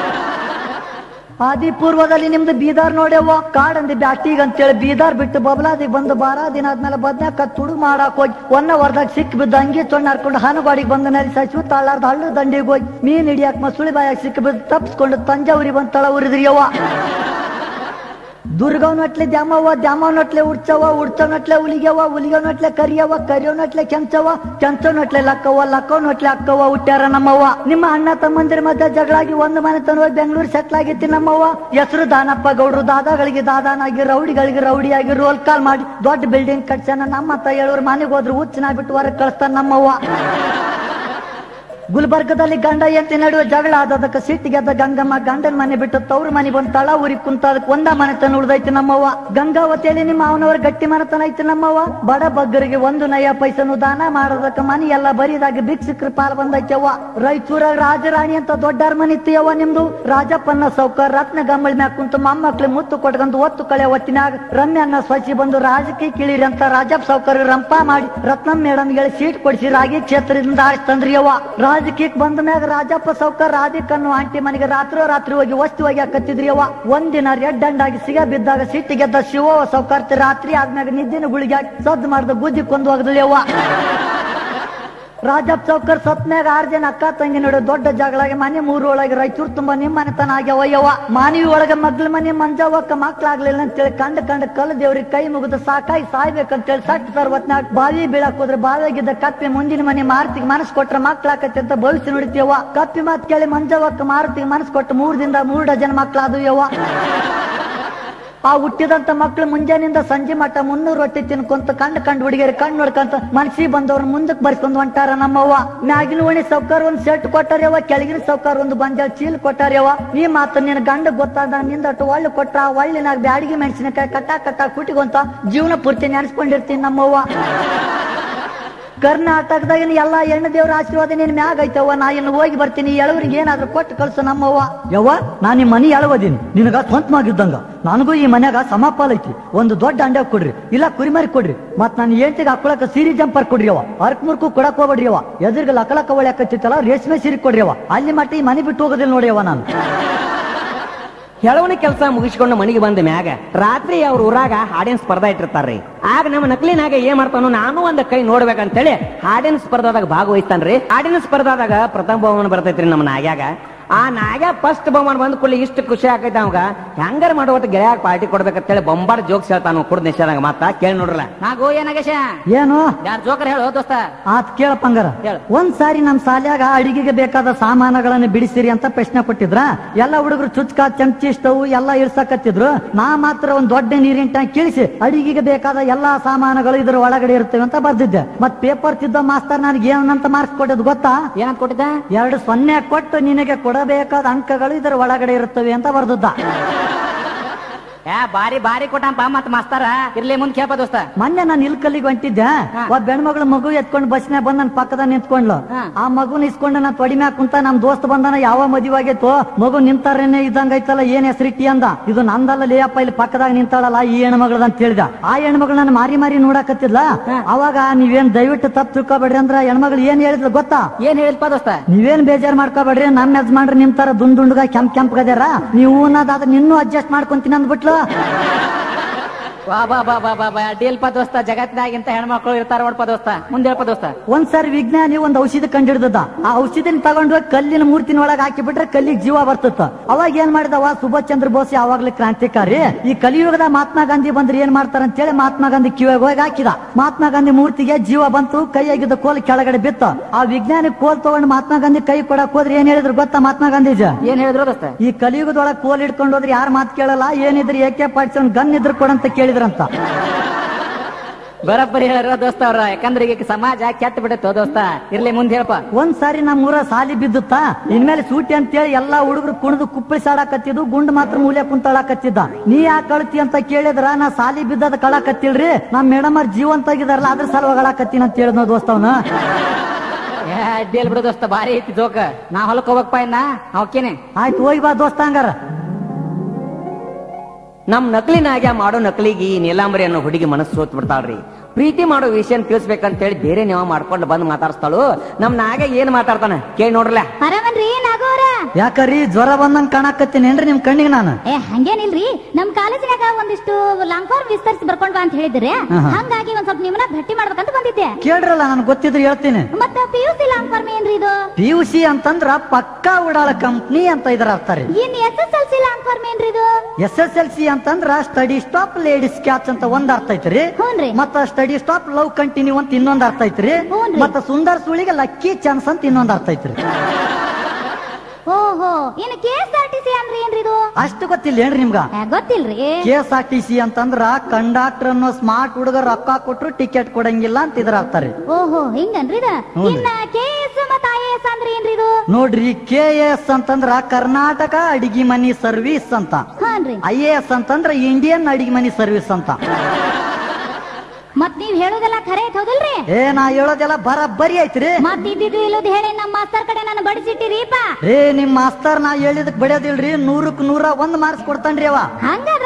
ಆದಿ ಪೂರ್ವದಲ್ಲಿ ನಿಮ್ದು ಬೀದಾರ್ ನೋಡ್ಯವ್ವ ಕಾಡಂದಿ ಬ್ಯಾಟಿಗ್ ಅಂತೇಳಿ ಬೀದಾರ್ ಬಿಟ್ಟು ಬಬಲಾದಿಗ್ ಬಂದು ಬಾರ ದಿನ ಆದ್ಮೇಲೆ ಬದ್ನಾಕ ತುಡು ಮಾಡಾಕ್ ಹೋಗಿ ಒನ್ನ ವರ್ದಾಗ ಸಿಕ್ ಬಿದ್ದು ಅಂಗಿ ತೊಣ್ಣ ಹರ್ಕೊಂಡು ಹನುಗಾಡಿಗೆ ಬಂದು ನರಿ ಸಚಿವ ತಾಳಾರ್ದ ಹಳ್ಳು ದಂಡಿಗೆ ಹೋಗಿ ಮೀನ್ ಹಿಡಿಯಾಕ ಮಸುಳಿ ಬಾಯಾಗ ಸಿಕ್ಕ ಬಿದ್ದು ತಪ್ಪಿಸ್ಕೊಂಡು ತಂಜಾವೂರಿ ಬಂದ್ ತಳ ಉರಿದ್ರಿ ಅವ್ವ ದುರ್ಗವ್ನಟ್ಲೆ ದ್ಯಾಮವ್ವ ದ್ಯಾಮವ್ನಟ್ಲೆ ಉಡ್ಚವ ಉಡ್ಚವ್ನಟ್ಲೆ ಉಲಿಗ್ಯವ ಉಲಿಗವ್ನಟ್ಲೆ ಕರಿಯವ ಕರಿಯವ್ನಟ್ಲೆ ಕೆಂಚವ ಕೆಂಚವ್ನಟ್ಲೆ ಲಕ್ಕವ್ವ ಲಕ್ಕವ್ನಟ್ಲೆ ಅಕ್ಕವ್ವ ಹುಟ್ಟ್ಯಾರ ನಮ್ಮವ್ವ ನಿಮ್ಮ ಅಣ್ಣ ತಮ್ಮಂದಿರ ಮಧ್ಯೆ ಜಗಳಾಗಿ ಒಂದು ಮನೆ ತನಕ ಬೆಂಗಳೂರು ಸೆಟ್ಲ್ ಆಗಿತ್ತು ನಮ್ಮವ್ವ ಹೆಸರು ದಾನಪ್ಪ ಗೌಡ್ರು ದಾದಾಗಳಿಗೆ ದಾದಾನಾಗಿ ರೌಡಿಗಳಿಗೆ ರೌಡಿಯಾಗಿ ರೋಲ್ ಕಾಲ್ ಮಾಡಿ ದೊಡ್ಡ ಬಿಲ್ಡಿಂಗ್ ಕಟ್ಸನ ನಮ್ಮ ಅತ್ತ ಹೇಳೋರು ಮನೆಗೆ ಹೋದ್ರು ಹುಚ್ಚನ ಬಿಟ್ಟು ಹೊರಗೆ ಕಳಿಸ್ತಾನ ನಮ್ಮವ್ವ ಗುಲ್ಬರ್ಗದಲ್ಲಿ ಗಂಡ ಎಂತಿ ನಡುವೆ ಜಗಳ ಆದದಕ್ಕೆ ಸಿಟ್ಟಿಗೆದ್ದ ಗಂಗಮ್ಮ ಗಂಡನ ಮನೆ ಬಿಟ್ಟು ತವ್ರ ಮನೆ ಬಂದು ತಳ ಊರಿಗೆ ಕುಂತ ಅದಕ್ಕೆ ಒಂದ ಮನೆತನ ಉಳ್ದೈತಿ ನಮ್ಮವ್ವ ಗಂಗಾವತಿಯಲ್ಲಿ ನಿಮ್ಮ ಅವನವರ ಗಟ್ಟಿ ಮನೆತನ ಐತಿ ನಮ್ಮವ್ವ ಬಡ ಬಗ್ಗರಿಗೆ ಒಂದು ನಯ ಪೈಸನು ದಾನ ಮಾಡೋದಕ್ಕೆ ಮನೆ ಎಲ್ಲ ಬರಿದಾಗಿ ಭಿಕ್ಷುಕ್ರ ಪಾಲ್ ಬಂದೈತವ್ವ ರಾಯಚೂರ ರಾಜರಾಣಿ ಅಂತ ದೊಡ್ಡ ಮನೆ ಇತ್ತು ನಿಮ್ದು ರಾಜಪ್ಪನ್ನ ಸೌಕರ್ ರತ್ನ ಗಂಬಳ ಮ್ಯಾಗ ಕುಂತು ಮೊಮ್ಮಕ್ಳು ಮುತ್ತು ಕೊಟ್ಕೊಂಡು ಒತ್ತು ಕಳೆ ಹೊತ್ತಿನಾಗ ರಮ್ಯನ್ನ ಸ್ವಚ್ಛಿ ಬಂದು ರಾಜಕೀಯ ಕಿಳಿರಿ ಅಂತ ರಾಜಪ್ಪ ಸೌಕರ್ ರಂಪ ಮಾಡಿ ರತ್ನಂ ಮೇಡಮ್ ಹೇಳಿ ಸೀಟ್ ಕೊಡಿಸಿ ರಾಗಿ ಕ್ಷೇತ್ರದಿಂದ ಆರಿಸ್ತಂದ್ರಿ ಅವ್ವ ರಾಜ ರಾಜಕೀಯಕ್ಕೆ ಬಂದ ಮ್ಯಾಗ ರಾಜಪ್ಪ ಸೌಕರ್ ರಾಧಿಕನ್ನು ಆಂಟಿ ಮನೆಗೆ ರಾತ್ರಿ ರಾತ್ರಿ ಹೋಗಿ ವಸ್ತು ಹೋಗಿ ಹಾಕತ್ತಿದ್ರಿ ಅವ್ವ ಒಂದಿನ ರೆಡ್ ಅಂಡಾಗಿ ಸಿಗ ಬಿದ್ದಾಗ ಸಿಟ್ಟಿಗೆದ್ದ ಶಿವ ಸೌಕರ್ತಿ ರಾತ್ರಿ ಆದ್ಮ್ಯಾಗ ನಿದ್ದಿನ ಗುಳಿಗೆ ಹಾಕಿ ಸದ್ದು ಮಾಡ್ದ ಗುದ್ದಿ ಕೊಂದು ಹೋಗದ್ಲಿ ಅವ್ವ ರಾಜಪ್ಪ ಸೌಕರ್ ಸತ್ಮ್ಯಾಗ ಆರ್ ಜನ ಅಕ್ಕ ತಂಗಿ ನೋಡು ದೊಡ್ಡ ಜಗಳಾಗಿ ಮನೆ ಮೂರು ಒಳಗೆ ರಾಯಚೂರು ತುಂಬಾ ನಿಮ್ಮ ಮನೆತನ ಆಗ್ಯಾವ ಯವ್ವ ಮಾನವಿ ಒಳಗೆ ಮಗ್ಳ ಮನೆ ಮಂಜವ್ವಕ್ಕ ಮಕ್ಳಾಗ್ಲಿಲ್ಲ ಅಂತೇಳಿ ಕಂಡ ಕಂಡ ಕಲ್ ದೇವ್ರಿಗೆ ಕೈ ಮುಗಿದು ಸಾಕಾಗಿ ಸಾಯ್ಬೇಕಂತೇಳಿ ಸಟ್ ಸರ್ವತ್ನಾಗ ಬಾವಿ ಬೀಳಕ್ ಹೋದ್ರೆ ಬಾವಿಯಾಗಿದ್ದ ಕಪ್ಪಿ ಮುಂದಿನ ಮನೆ ಮಾರುತಿಗೆ ಮನಸ್ಸು ಕೊಟ್ರೆ ಮಕ್ಳಾಕತ್ತೆ ಅಂತ ಭವಿಷ್ಯ ನುಡಿತೀಯವ್ವ ಕಪ್ಪಿ ಮಾತ್ ಕೇಳಿ ಮಂಜವ್ವಕ್ಕ ಮಾರುತಿಗೆ ಮನಸ್ಸು ಕೊಟ್ಟು ಮೂರ್ ದಿನದ ಮೂರು ಡಜನ್ ಮಕ್ಳಾದು ಯವ್ವ ಆ ಹುಟ್ಟಿದಂತ ಮಕ್ಳು ಮುಂಜಾನಿಂದ ಸಂಜೆ ಮಟ್ಟ ಮುನ್ನೂರು ರೊಟ್ಟಿ ತಿನ್ಕೊಂತ ಕಂಡ್ ಕಂಡ್ ಹುಡುಗಿಯರು ಕಣ್ಣು ನೋಡ್ಕಂತ ಮನ್ಸಿಗೆ ಬಂದವ್ರ ಮುಂದಕ್ಕೆ ಬರ್ಸ್ಕೊಂಡ್ ಹೊಂಟಾರ ನಮ್ಮವ್ವ ಮ್ಯಾಗಿನ ಓಣಿ ಸೌಕರ್ ಒಂದ್ ಸೆಟ್ ಕೊಟ್ಟಾರ್ಯವ ಕೆಳಗಿನ ಸೌಕರ್ ಒಂದು ಬಂಜ ಚೀಲ್ ಕೊಟ್ಟಾರ್ಯವ ಈ ಮಾತು ನಿನ್ ಗಂಡ ಗೊತ್ತಾದ ನಿಂದಟ್ಟು ಒಳ್ಳೆ ಕೊಟ್ಟ ಒಳ್ಳಿನಾಗ ಬ್ಯಾಡಿಗೆ ಮೆಣಸಿನಕಾಯಿ ಕಟ್ಟ ಕಟ್ಟ ಕುಟಿಗೊಂತ ಜೀವನ ಪೂರ್ತಿ ನೆನ್ಸ್ಕೊಂಡಿರ್ತೀನಿ ನಮ್ಮವ್ವ ಕರ್ನಾಟಕದಾಗ ಎಲ್ಲಾ ಹೆಣ್ಣು ದೇವ್ರ ಆಶೀರ್ವಾದ ನಿನ್ ಮ್ಯಾಗ ಐತವ್ವ ನಾ ಇನ್ನು ಹೋಗಿ ಬರ್ತೀನಿ ಎಳವರಿಗೆ ಏನಾದ್ರೂ ಕೊಟ್ಟು ಕಳ್ಸು ನಮ್ಮವ್ವ ಯವ್ವ ನಾ ನಿಮ್ ಮನಿ ಎಳವದೀನಿ ನಿನಗ ಸ್ವಂತವಾಗಿದ್ದಂಗ ನನಗೂ ಈ ಮನ್ಯಾಗ ಸಮಪಾಲ ಐತಿ ಒಂದು ದೊಡ್ಡ ಅಂಡ್ಯಾಗ ಕೊಡ್ರಿ ಇಲ್ಲ ಕುರಿಮರಿ ಕೊಡ್ರಿ ಮತ್ ನಾನು ಏಂತಿಗೆ ಹಾಕೊಳಕ ಸೀರೆ ಜಂಪರ್ ಕೊಡ್ರಿ ಅವ ಅರ್ಕ್ ಮುರ್ಕು ಕೊಡಕ್ ಹೋಗ್ಬೇಡ್ರಿ ಅವ ಎದುರಿಗೆ ಲಕಲಕ ಒಳ್ಳೆ ಹಾಕತ್ತಿತ್ತಲ್ಲ ರೇಷ್ಮೆ ಸೀರೆ ಕೊಡ್ರಿ ಅವ ಅಲ್ಲಿ ಮಟ್ಟ ಈ ಮನೆ ಬಿಟ್ಟು ಹೋಗೋದಿಲ್ಲ ನೋಡಿ ಅವ ನಾನು ಹೆಳವಣಿ ಕೆಲಸ ಮುಗಿಸ್ಕೊಂಡು ಮನೆಗೆ ಬಂದ ಮ್ಯಾಗ ರಾತ್ರಿ ಅವ್ರ ಊರಾಗ ಹಾಡಿನ ಸ್ಪರ್ಧಾ ಇಟ್ಟಿರ್ತಾರ್ರಿ ಆಗ ನಮ್ಮ ನಕಲಿನಾಗ ಏನ್ ಮಾಡ್ತಾನೋ ನಾನು ಒಂದ್ ಕೈ ನೋಡ್ಬೇಕಂತೇಳಿ ಹಾಡಿನ ಸ್ಪರ್ಧಾದಾಗ ಭಾಗವಹಿಸ್ತಾನ್ರಿ ಹಾಡಿನ ಸ್ಪರ್ಧಾದಾಗ ಪ್ರಥಮ ಬಹುಮಾನ ಬರ್ತೈತ್ರಿ ನಮ್ಮ ನಾಗ್ಯಾಗ ಆ ನಾಗ್ಯ ಫಸ್ಟ್ ಬಹುಮಾನ ಬಂದ ಕೂಡಲೇ ಇಷ್ಟು ಖುಷಿ ಆಕೈತೆ ಅವಾಗ ಹೆಂಗಾರ ಮಾಡುವತ್ತ ಗೆಳೆಯಾಗ ಪಾರ್ಟಿ ಕೊಡ್ಬೇಕಂತೇಳಿ ಬೊಂಬಾರ್ ಜೋಕ್ಸ್ ಹೇಳ್ತಾನ ಕುಡ್ದ ನಿಷೇಧಾಗ ಮಾತ ಕೇಳಿ ನೋಡ್ರಲ್ಲ ನಾಗೋ ಏನಗೇಶ ಏನು ಯಾರ್ ಜೋಕರ್ ಹೇಳು ದೋಸ್ತ ಆತ್ ಕೇಳಪ್ಪಂಗಾರ ಹೇಳು. ಒಂದ್ ಸಾರಿ ನಮ್ ಸಾಲ್ಯಾಗ ಅಡಿಗೆಗೆ ಬೇಕಾದ ಸಾಮಾನುಗಳನ್ನ ಬಿಡಿಸಿರಿ ಅಂತ ಪ್ರಶ್ನೆ ಕೊಟ್ಟಿದ್ರ ಎಲ್ಲ ಹುಡುಗರು ಚುಚ್ಕ ಚಮಚಿ ಸ್ಟವ್ ಎಲ್ಲ ಇರ್ಸಕತ್ತಿದ್ರು ನಾ ಮಾತ್ರ ಒಂದ್ ದೊಡ್ಡ ನೀರಿನ ಟ್ಯಾಂಕ್ ಕೀಳಿಸಿ ಅಡಿಗೆಗೆ ಬೇಕಾದ ಎಲ್ಲಾ ಸಾಮಾನುಗಳು ಇದ್ರ ಒಳಗಡೆ ಇರ್ತವೆ ಅಂತ ಬರ್ದಿದ್ದೆ ಮತ್ ಪೇಪರ್ ತಿದ್ದ ಮಾಸ್ತರ್ ನನಗೆ ಏನಂತ ಮಾರ್ಕ್ಸ್ ಕೊಟ್ಟಿದ್ ಗೊತ್ತಾ ಏನಂತ ಕೊಟ್ಟಿದ್ದ ಎರಡು ಸೊನ್ನೆ ಕೊಟ್ಟು ನಿನಗೆ ಕೊಡಬೇಕಾದ ಅಂಕಗಳು ಇದರ ಒಳಗಡೆ ಇರುತ್ತವೆ ಅಂತ ಬರ್ದದ್ದ ಏ ಬಾರಿ ಬಾರಿ ಕೊಟ್ಟಂಪ ಮತ್ ಮಾಸ್ತಾರ ಇರ್ಲಿ ಮುಂದ್ ಕೇಳ್ಪ ದೋಸ್ತ ಮೊನ್ನೆ ನಾನು ಇಲ್ಕಲ್ಲಿಗೆ ಹೊಂಟಿದ್ದೆ ಹಾ. ಒಬ್ಬ ಹೆಣ್ಮಗಳು ಮಗು ಎತ್ಕೊಂಡು ಬಸ್ನ್ಯಾಗ ಬಂದ್ ನನ್ ಪಕ್ಕದ ನಿಂತ್ಕೊಂಡ್ಲು ಹಾ. ಆ ಮಗುನ ಇಸ್ಕೊಂಡು ನಾ ತೊಡಿ ಮ್ಯಾಗ ಕುಂತ ನಮ್ ದೋಸ್ತ್ ಬಂದನ ಯಾವ ಮದುವೆ ಆಗೈತೋ ಮಗು ನಿಂತಾರೇನೆ ಇದ್ದಂಗ ಐತಲ್ಲ ಏನ್ ಹೆಸರಿಟ್ಟಿ ಅಂದ ಇದು ನಂದಲ್ಲ ಲೇಯಪ್ಪ ಇಲ್ಲಿ ಪಕ್ಕದಾಗ ನಿಂತಾಳಲ್ಲ ಈ ಹೆಣ್ಮಗಳದ ಅಂತ ಹೇಳಿದ ಆ ಹೆಣ್ಮಗಳು ನನ್ನ ಮಾರಿ ಮಾರಿ ನೋಡಕತ್ತಿದ್ಲ ಅವಾಗ ನೀವೇನ್ ದಯವಿಟ್ಟು ತಪ್ಪು ತಿಳ್ಕೊಬೇಡ್ರಿ ಅಂದ್ರ ಹೆಣ್ಮಗಳು ಏನ್ ಹೇಳಿದ್ಲು ಗೊತ್ತಾ ಏನ್ ಹೇಳಿಲ್ಪ ದೋಸ್ತ ನೀವೇನ್ ಬೇಜಾರ್ ಮಾಡ್ಕೋಬೇಡ್ರಿ ನಮ್ ಯಜಮಾನ್ರಿ ನಿಮ್ ತರ ದುಂಡ್ ದುಂಡ್ಗ ಕೆಂಪ್ ಕೆಂಪ್ ಗದ್ಯಾರ ನೀವು ಅದ ನಿನ್ನೂ ಅಡ್ಜಸ್ಟ್ ಮಾಡ್ಕೊಂತೀನಿ ಅಂದ್ಬಿಟ್ಲು ವಾ ಬಾ ಬಾ ಬಾ ಬಾ ಬಾ ಅಡ್ಡಿಲ್ಪ ದೋಸ್ತ ಜಗತ್ತಿನಾಗಿಂತ ಹೆಣ್ಮಕ್ಳು ಇರ್ತಾರ ನೋಡ್ಪ ದೋಸ್ತ ಮುಂದೆ ಹೇಳ್ಪ ದೋಸ್ತ ಒಂದ್ಸರಿ ವಿಜ್ಞಾನಿ ಒಂದ್ ಔಷಧಿ ಕಂಡಿಡ್ದದ ಆ ಔಷಧಿನ ತಗೊಂಡು ಹೋಗಿ ಕಲ್ಲಿನ ಮೂರ್ತಿನ ಒಳಗೆ ಹಾಕಿ ಬಿಟ್ರೆ ಕಲ್ಲಿಗೆ ಜೀವ ಬರ್ತದ ಅವಾಗ ಏನ್ ಮಾಡಿದವ ಸುಭಾಷ್ ಚಂದ್ರ ಬೋಸ್ ಯಾವಾಗ್ಲೂ ಕ್ರಾಂತಿಕಾರಿ ಈ ಕಲಿಯುಗದ ಮಹಾತ್ಮ ಗಾಂಧಿ ಬಂದ್ರೆ ಏನ್ ಮಾಡ್ತಾರ ಅಂತೇಳಿ ಮಹಾತ್ಮ ಗಾಂಧಿ ಕಿವಿಗೆ ಹೋಗಿ ಹಾಕಿದ ಮಹಾತ್ಮ ಗಾಂಧಿ ಮೂರ್ತಿಗೆ ಜೀವ ಬಂತು ಕೈಯಾಗಿದ್ದ ಕೋಲ್ ಕೆಳಗಡೆ ಬಿತ್ತ ಆ ವಿಜ್ಞಾನಿ ಕೋಲ್ ತಗೊಂಡು ಮಹಾತ್ಮ ಗಾಂಧಿ ಕೈ ಕೊಡಕ್ ಹೋದ್ರೆ ಏನ್ ಹೇಳಿದ್ರು ಗೊತ್ತಾ ಮಹಾತ್ಮ ಗಾಂಧೀಜಿ ಏನ್ ಹೇಳಿದ್ರು ದೋಸ್ತ ಈ ಕಲಿಯುಗದೊಳಗೆ ಕೋಲ್ ಇಟ್ಕೊಂಡು ಹೋದ್ರೆ ಯಾರು ಮಾತು ಕೇಳಲ್ಲ ಏನಿದ್ರು ಏಕೆ ಪಾಡ್ಸಿ ಗನ್ ಇದ್ರು ಕೊಡಂತ ಕೇಳಿದ್ರಂತ ಬರಬ್ಬರಿ ಹೇಳಿರೋ ದೋಸ್ತ ಅವ್ರ ಯಾಕಂದ್ರೆ ಈಗ ಸಮಾಜ ಕೆಟ್ಟ ಬಿಡತ್ತೋ ದೋಸ್ತ ಇರ್ಲಿ ಮುಂದೆ ಹೇಳಪ್ಪ ಒಂದ್ ಸಾರಿ ನಮ್ಮ ಊರ ಸಾಲಿ ಬಿದ್ದುತ್ತ ಇನ್ಮೇಲೆ ಸೂಟಿ ಅಂತೇಳಿ ಎಲ್ಲಾ ಹುಡುಗರು ಕುಣಿದು ಕುಪ್ಪಳಿ ಸಾಡಕತ್ತಿದ್ದು ಗುಂಡು ಮಾತ್ರ ಮೂಲೆ ಕುಂತಾಳಕತ್ತಿದ್ದ ನೀ ಯಾಕೆ ಕಳ್ತಿ ಅಂತ ಕೇಳಿದ್ರ ನಾ ಸಾಲಿ ಬಿದ್ದದ ಕಳಕತ್ತಿಲ್ರಿ ನಮ್ ಮೇಡಮ್ ಅವ್ರ ಜೀವಂತ ಆಗಿದಾರಲ್ಲ ಅದ್ರ ಸಲುವಾಗಿ ಅಳಕತ್ತೀನಿ ಅಂತ ಹೇಳಿದ್ನ ದೋಸ್ತವನ ಏ ಅಡ್ಡಿಲ್ ಬಿಡು ದೋಸ್ತ ಬಾರಿ ಐತಿ ಜೋಕ ನಾ ಹೊಲಕ್ ಹೋಗಪ್ಪ ಇನ್ನ ಅವಕ್ಕೇನೆ ಆಯ್ತು ಹೋಗಿ ಬಾ ದೋಸ್ತ ಹಂಗಾರ ನಮ್ ನಕಲಿನಾಗ್ಯ ಮಾಡೋ ನಕಲಿಗೆ ಈ ನೀಲಾಂಬರಿ ಅನ್ನೋ ಹುಡುಗಿ ಮನಸ್ಸು ಸೋತ್ ಬಿಡ್ತಾಳ್ರಿ ಪ್ರೀತಿ ಮಾಡೋ ವಿಷಯ ತಿಳಿಸ್ಬೇಕಂತೇಳಿ ಬೇರೆ ನೀವು ಮಾಡ್ಕೊಂಡು ಬಂದು ಮಾತಾಡ್ಸ್ತಾಳು ನಮ್ ನಾಗ ಏನ್ ಮಾತಾಡ್ತಾನ ಕೇಳಿ ನೋಡ್ರಲ್ಲ ಆರಾಮನ್ರಿ ನಾಗೋರ ಯಾಕರಿ ಜ್ವರ ಬಂದಂಗ್ ಕಾಣಕತ್ತೀನಿ ಏನ್ರಿ ನಿಮ್ ಕಣ್ಣಿಗೆ ನಾನು ಏ ಹಂಗೇನಿಲ್ರಿ ನಮ್ ಕಾಲೇಜಿನಾಗ ಒಂದಿಷ್ಟು ಲಾಂಗ್ ಫಾರ್ಮ್ ವಿಸ್ತರಿಸಿ ಬರ್ಕೊಂಡ್ ಬಾ ಅಂತ ಹೇಳಿದ್ರೆ ಆಹಾ. ಹಂಗಾಗಿ ಒಂದ್ ಸ್ವಲ್ಪ ನಿಮ್ಮನ್ನ ಭೇಟಿ ಮಾಡ್ಬೇಕಂತ ಬಂದಿದ್ದೆ ಕೇಳ್ರಲ್ಲ ನನ್ಗೆ ಗೊತ್ತಿದ್ರೆ ಹೇಳ್ತೀನಿ ಮತ್ತ P U C long form ಏನ್ರಿ ಇದು ಪಿ ಯು ಸಿ ಅಂತಂದ್ರ ಪಕ್ಕಾ ಉಡಾಳ ಕಂಪ್ನಿ ಅಂತ ಇದ್ರ ಅರ್ಥ ರೀ ಇನ್ S S L C long form ಏನ್ರಿ ಇದು ಎಸ್ ಎಸ್ ಎಲ್ ಸಿ ಅಂತಂದ್ರ ಸ್ಟಡಿ ಸ್ಟಾಪ್ ಲೇಡೀಸ್ ಕ್ಯಾಚ್ ಅಂತ ಒಂದ್ ಅರ್ಥ ಐತ್ರಿ ಹ್ಞೂನ್ರಿ. ಮತ್ತ ಸ್ಟಡಿ ಸ್ಟಾಪ್ ಲವ್ ಕಂಟಿನ್ಯೂ ಅಂತ ಇನ್ನೊಂದ್ ಅರ್ಥ ಐತ್ರಿ ಹ್ಞೂನ್ರಿ. ಮತ್ತ ಸುಂದರ್ ಸುಳಿಗೆ ಲಕ್ಕಿ ಚಾನ್ಸ್ ಅಂತ ಇನ್ನೊಂದ್ ಅರ್ಥ ಐತ್ರಿ ಓಹೋ ಇನ್ K S R T C ಅಂದ್ರೆ ಏನ್ರಿ ಇದು ಅಷ್ಟು ಗೊತ್ತಿಲ್ಲ ಏನ್ರಿ ನಿಮ್ಗ ಏ, ಗೊತ್ತಿಲ್ರಿ K S R T C ಅಂತಂದ್ರ ಕಂಡಕ್ಟರ್ ಅನ್ನೋ ಸ್ಮಾರ್ಟ್ ಹುಡುಗ ರೊಕ್ಕ ಕೊಟ್ರು ಟಿಕೆಟ್ ಕೊಡಂಗಿಲ್ಲ ಅಂತ ಇದ್ರ ಅರ್ಥ ರೀ ಓಹೋ ಹಿಂಗನ್ರಿ ಇದ ಹ್ಞೂನ್ರಿ. ಇನ್ನ ಕೆ ಎಸ್ ಮತ್ತ ಐ ಎಸ್ ಅಂದ್ರೆ ಏನ್ರಿ ಇದು ನೋಡ್ರಿ ಕೆ ಎಸ್ ಅಂತಂದ್ರ ಕರ್ನಾಟಕ ಅಡಿಗೆ ಮನಿ ಸರ್ವಿಸ್ ಅಂತ ಹಾನ್ರಿ ಐ ಎ ಎಸ್ ಅಂತಂದ್ರ ಇಂಡಿಯನ್ ಅಡಿಗೆ ಮನಿ ಸರ್ವಿಸ್ ಅಂತ ಮತ್ ನೀವ್ ಹೇಳೋದೆಲ್ಲ ಖರೆ ಐತ್ ಹೌದಲ್ರಿ ಏ ನಾ ಹೇಳೋದೆಲ್ಲ ಬರಬ್ಬರಿ ಐತ್ರಿ ಮತ್ ಇದ್ದಿದ್ದು ಇಲ್ಲದ ಹೇಳಿ ನಮ್ಮ ಮಾಸ್ತರ್ ಕಡೆ ನಾನು ಬಡಿಸಿಟ್ಟಿರಿಪ್ಪ ಏ ನಿಮ್ ಮಾಸ್ತರ್ ನಾ ಹೇಳಿದಕ್ ಬಡಿಯೋದಿಲ್ರಿ ನೂರಕ್ ನೂರ ಒಂದ್ ಮಾರ್ಕ್ಸ್ ಕೊಡ್ತಾನ್ರಿ ಅವ ಹಂಗಾದ್ರ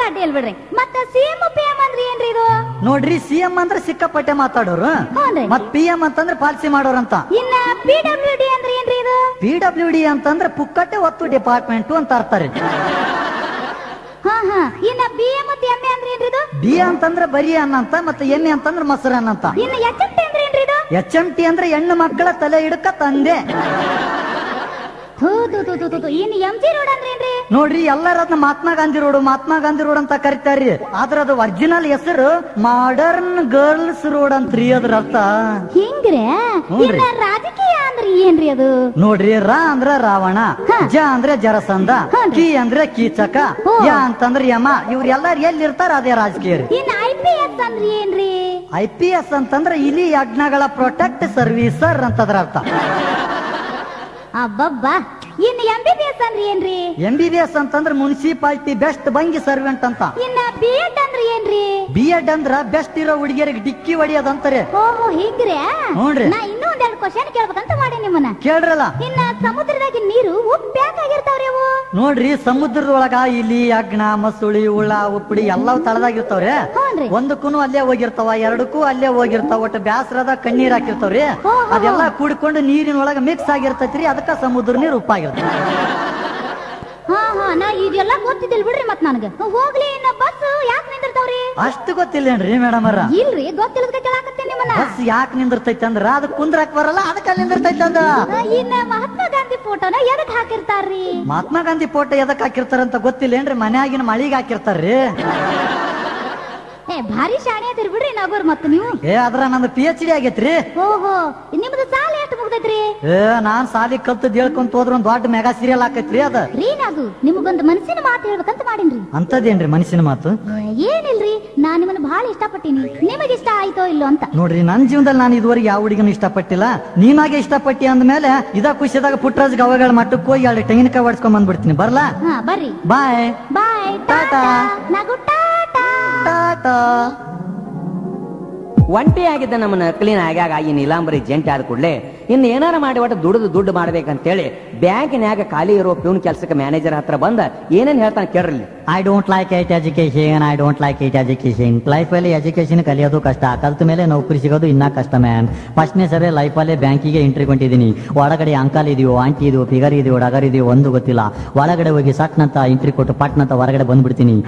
ಅಡ್ಡಿ ಅಲ್ ಬಿಡ್ರಿ ಮತ್ತ ಸಿಎಂ ಪಿ ಎಂ ಅಂದ್ರೆ ಏನ್ರಿ ಇದು ನೋಡ್ರಿ ಸಿ ಎಂ ಅಂದ್ರೆ ಸಿಕ್ಕಾಪಟ್ಟೆ ಮಾತಾಡೋರು ಹೌದ್ರಿ. ಮತ್ ಪಿ ಎಂ ಅಂತಂದ್ರೆ ಪಾಲಿಸಿ ಮಾಡೋರಂತ ಇನ್ನ ಪಿ ಡಬ್ಲ್ಯೂ ಡಿ ಅಂದ್ರೆ ಏನ್ರಿ ಇದು ಪಿ ಡಬ್ಲ್ಯೂ ಡಿ ಅಂತಂದ್ರೆ ಪುಕ್ಕಟ್ಟೆ ಒತ್ತು ಡಿಪಾರ್ಟ್ಮೆಂಟ್ ಅಂತ ಅರ್ತಾರೆ ಹಾ ಹಾ ಇನ್ನ ಬಿ ಎಂ ಮತ್ತೆ ಎಂ ಎ ಅಂದ್ರೆ ಏನ್ರಿ ಇದು ಬಿ ಅಂತಂದ್ರೆ ಬರಿ ಅನ್ನಂತ ಮತ್ತೆ ಎಮ್ಮೆ ಅಂತಂದ್ರೆ ಮೊಸರು ಅನ್ನಂತ ಇನ್ನ ಎಚ್ ಎಂ ಟಿ ಅಂದ್ರೆ ಏನ್ರಿ ಇದು ಎಚ್ ಎಂ ಟಿ ಅಂದ್ರೆ ಹೆಣ್ಣು ಮಕ್ಕಳ ತಲೆ ಹಿಡಕ ತಂದೆ ಥೂ ಥೂ ಥೂ ಥೂ ಥೂ, ಥೂ. ಇನ್ನು ಎಂ ಜಿ ರೋಡ್ ಅಂದ್ರೆ ಏನ್ರಿ ನೋಡ್ರಿ ಎಲ್ಲಾರ ಅದನ್ನ ಮಹಾತ್ಮ ಗಾಂಧಿ ರೋಡ್ ಮಹಾತ್ಮ ಗಾಂಧಿ ರೋಡ್ ಅಂತ ಕರಿತಾರ್ರಿ ಆದ್ರ ಅದು ಒರಿಜಿನಲ್ ಹೆಸರು ಮಾಡರ್ನ್ ಗರ್ಲ್ಸ್ ರೋಡ್ ಅಂತ್ರಿ ಅದ್ರ ಅರ್ಥ ಹಿಂಗ್ರೆ ಹ್ಞೂನ್ರಿ. ಇನ್ನ ರಾಜಕೀಯ ಅಂದ್ರೆ ಏನ್ರಿ ಅದು ನೋಡ್ರಿ ರ ಅಂದ್ರ ರಾವಣ ಹಾ. ಜ ಅಂದ್ರೆ ಜರಸಂದ ಹ್ಞೂನ್ರಿ. ಕಿ ಅಂದ್ರೆ ಕೀಚಕ ಹೋ. ಯ ಅಂತಂದ್ರ ಯಮ ಇವ್ರೆಲ್ಲಾರು ಎಲ್ಲಿರ್ತಾರ ಅದೇ ರಾಜಕೀಯ ರೀ ಇನ್ನ ಐ ಪಿ ಎಸ್ ಅಂದ್ರೆ ಏನ್ರಿ ಐ ಪಿ ಎಸ್ ಅಂತಂದ್ರ ಇಲಿ ಯಜ್ಞಗಳ ಪ್ರೊಟೆಕ್ಟ್ ಸರ್ವೀಸರ್ ಅಂತದ್ರ ಅರ್ಥ ಅಬ್ಬಬ್ಬಾ ಇನ್ನು ಎಂ ಬಿ ಬಿ ಎಸ್ ಅಂದ್ರೆ ಏನ್ರಿ ಎಂ ಬಿ ಬಿ ಎಸ್ ಅಂತಂದ್ರ ಮುನ್ಸಿಪಾಲಿಟಿ ಬೆಸ್ಟ್ ಬಂಗಿ ಸರ್ವೆಂಟ್ ಅಂತ ಇನ್ನ ಬಿ ಎಡ್ ಅಂದ್ರೆ ಏನ್ರಿ ಬಿ ಎಡ್ ಅಂದ್ರ ಬೆಸ್ಟ್ ಇರೋ ಹುಡುಗಿಯರಿಗೆ ಡಿಕ್ಕಿ ಹೊಡಿಯೋದಂತಾರೆ ಓಹೋ ಹಿಂಗ್ರೆ ಹ್ಞೂನ್ರಿ. ನಾ ಇನ್ನೂ ಒಂದೆರಡು ಕ್ವಶನ್ ಕೇಳ್ಬೇಕಂತ ಮಾಡಿ ನಿಮ್ಮನ್ನ ಕೇಳ್ರಲ್ಲ ಇನ್ನ ಸಮುದ್ರದಾಗಿ ನೀರು ಉಪ್ಪು ಯಾಕಾಗಿರ್ತಾವ್ರಿ ಅವು ನೋಡ್ರಿ ಸಮುದ್ರದೊಳಗ ಇಲ್ಲಿ ಅಗ್ನ ಮಸುಳಿ ಉಳ ಉಪ್ಪಡಿ ಎಲ್ಲವೂ ತಳದಾಗಿರ್ತಾವ್ರಿ ಹ್ಞೂನ್ರಿ. ಒಂದಕ್ಕೂ ಅಲ್ಲೇ ಹೋಗಿರ್ತಾವ ಎರಡಕ್ಕೂ ಅಲ್ಲೇ ಹೋಗಿರ್ತಾವ ಒಟ್ಟು ಬ್ಯಾಸ್ರದ ಕಣ್ಣೀರ್ ಹಾಕಿರ್ತಾವ್ರಿ ಹೋ, ಹೋ, ಅದೆಲ್ಲ ಕುಡ್ಕೊಂಡು ನೀರಿನೊಳಗ ಮಿಕ್ಸ್ ಆಗಿರ್ತೈತ್ರಿ ಅದಕ್ಕ ಸಮುದ್ರ ನೀರು ಉಪ್ಪಾಗಿರ್ತೈತಿ ಹಾ ಹಾ ನಾ ಇದೆಲ್ಲ ಗೊತ್ತಿದ್ದಿಲ್ ಬಿಡ್ರಿ ಮತ್ ನನಗ ಹೋಗ್ಲಿ ಇನ್ನ ಬಸ್ ಯಾಕೆ ನಿಂದಿರ್ತಾವ್ರಿ ಅಷ್ಟು ಗೊತ್ತಿಲ್ಲೇನ್ರಿ ಮೇಡಮ್ ಅವ್ರ ಇಲ್ರಿ ಗೊತ್ತಿಲ್ಲದ ಕೇಳಾಕತ್ತೇನೆ ನಿಮ್ಮನ್ನ ಬಸ್ ಯಾಕೆ ನಿಂದಿರ್ತೈತಿ ಅಂದ್ರ ಅದಕ್ ಕುಂದ್ರಾಕ್ ಬರಲ್ಲ ಅದಕ್ಕ ಅಲ್ಲಿ ನಿಂದಿರ್ತೈತಿ ಅಂದ ಆ, ಇನ್ನ ಮಹಾತ್ಮ ಗಾಂಧಿ ಫೋಟೋನ ಎದಕ್ ಹಾಕಿರ್ತಾರ್ರಿ ಮಹಾತ್ಮ ಗಾಂಧಿ ಫೋಟೋ ಎದಕ್ ಹಾಕಿರ್ತಾರಂತ ಗೊತ್ತಿಲ್ಲೇನ್ರಿ ಮನ್ಯಾಗಿನ ಮಳಿಗೆ ಹಾಕಿರ್ತಾರ್ರಿ ಏ ಭಾರಿ ಶಾಣೆ ಅದಿರ್ ಬಿಡ್ರಿ ನಗೋರ್ ಮತ್ತ ನೀವು ಏ ಅದ್ರ ನಂದು ಪಿ ಎಚ್ ಡಿ ಆಗೈತ್ರಿ ಓಹೋ ನಿಮ್ದು ಸಾಲ ಎಷ್ಟು ಮುಗ್ದೈತ್ರಿ ಏ ನಾನ್ ಸಾಲಿ ಕಲ್ತದ್ ಹೇಳ್ಕೊಂತ ಹೋದ್ರ ಒಂದ್ ದೊಡ್ಡ ಮೆಗಾ ಸೀರಿಯಲ್ ಆಕೈತ್ರಿ ಅದ ರೀ ನಾಗು ನಿಮಗೊಂದು ಮನಸ್ಸಿನ ಮಾತು ಹೇಳ್ಬೇಕಂತ ಮಾಡೀನ್ರಿ ಅಂತದೇನ್ರಿ ಮನುಷ್ಯನ ಮಾತು ಏ, ಏನಿಲ್ರಿ ನಾ ನಿಮ್ಮನ್ನ ಬಹಳ ಇಷ್ಟಪಟ್ಟೀನಿ ನಿಮಗೆ ಇಷ್ಟ ಆಯ್ತೋ ಇಲ್ಲೋ ಅಂತ ನೋಡ್ರಿ ನನ್ ಜೀವನದಲ್ಲಿ ನಾನು ಇದುವರೆಗೆ ಯಾವ ಹುಡುಗನ ಇಷ್ಟಪಟ್ಟಿಲ್ಲ ನೀನಾಗೆ ಇಷ್ಟಪಟ್ಟಿ ಅಂದ್ಮೇಲೆ ಇದ ಖುಷಿದಾಗ ಪುಟ್ಟರಾಜ್ ಗವಗಳ ಮಟ್ಟಕ್ಕೆ ಹೋಗಿ ಎರಡು ತೆಂಗಿನಕಾಯಿ ಹೊಡ್ಸ್ಕೊಂಡ್ ಬಂದ್ಬಿಡ್ತೀನಿ ಬರ್ಲಾ ಹಾ ಬರ್ರಿ ಬಾಯ್ ಬಾಯ್ ಟಾಟಾ. ನಗು ಟಾಟಾ ಟಾಟಾ ಒಂಟಿ ಆಗಿದ್ದ ನಮ್ಮ ನಕಲಿನ ಆಗಾಗ ಈ ನೀಲಾಂಬರಿ ಜಂಟಿ ಆದ ಕೂಡಲೇ ಇನ್ನು ಏನಾರ ಮಾಡಿ ಒಟ್ಟು ದುಡಿದು ದುಡ್ಡು ಮಾಡ್ಬೇಕಂತೇಳಿ ಬ್ಯಾಂಕಿನ್ಯಾಗ ಖಾಲಿ ಇರೋ ಪ್ಯೂನ್ ಕೆಲ್ಸಕ್ಕೆ ಮ್ಯಾನೇಜರ್ ಹತ್ರ ಬಂದ ಏನೇನ್ ಹೇಳ್ತಾನೆ ಕೇಳ್ರಿ I don't like it education I don't like it education ಲೈಫಲ್ಲಿ ಎಜುಕೇಶನ್ ಕಲಿಯೋದು ಕಷ್ಟ ಕಲ್ತ ಮೇಲೆ ನೌಕರಿ ಸಿಗೋದು ಇನ್ನ ಕಷ್ಟ ಮ್ಯಾನ್ ಫಸ್ಟ್ನೇ ಸರಿ ಲೈಫಲ್ಲೇ ಬ್ಯಾಂಕಿಗೆ ಎಂಟ್ರಿ ಕೊಂಡಿದ್ದೀನಿ ಒಳಗಡೆ ಅಂಕಲ್ ಇದೆಯೋ ಆಂಟಿ ಇದೆಯೋ ಫಿಗರ್ ಇದೆಯೋ ಡಗರ್ ಇದೆಯೋ ಒಂದು ಗೊತ್ತಿಲ್ಲ ಒಳಗಡೆ ಹೋಗಿ ಸಟ್ನಂತ ಎಂಟ್ರಿ ಕೊಟ್ಟು ಪಟ್ನಂತ ಹೊರಗಡೆ ಬಂದ್ಬಿಡ್ತೀನಿ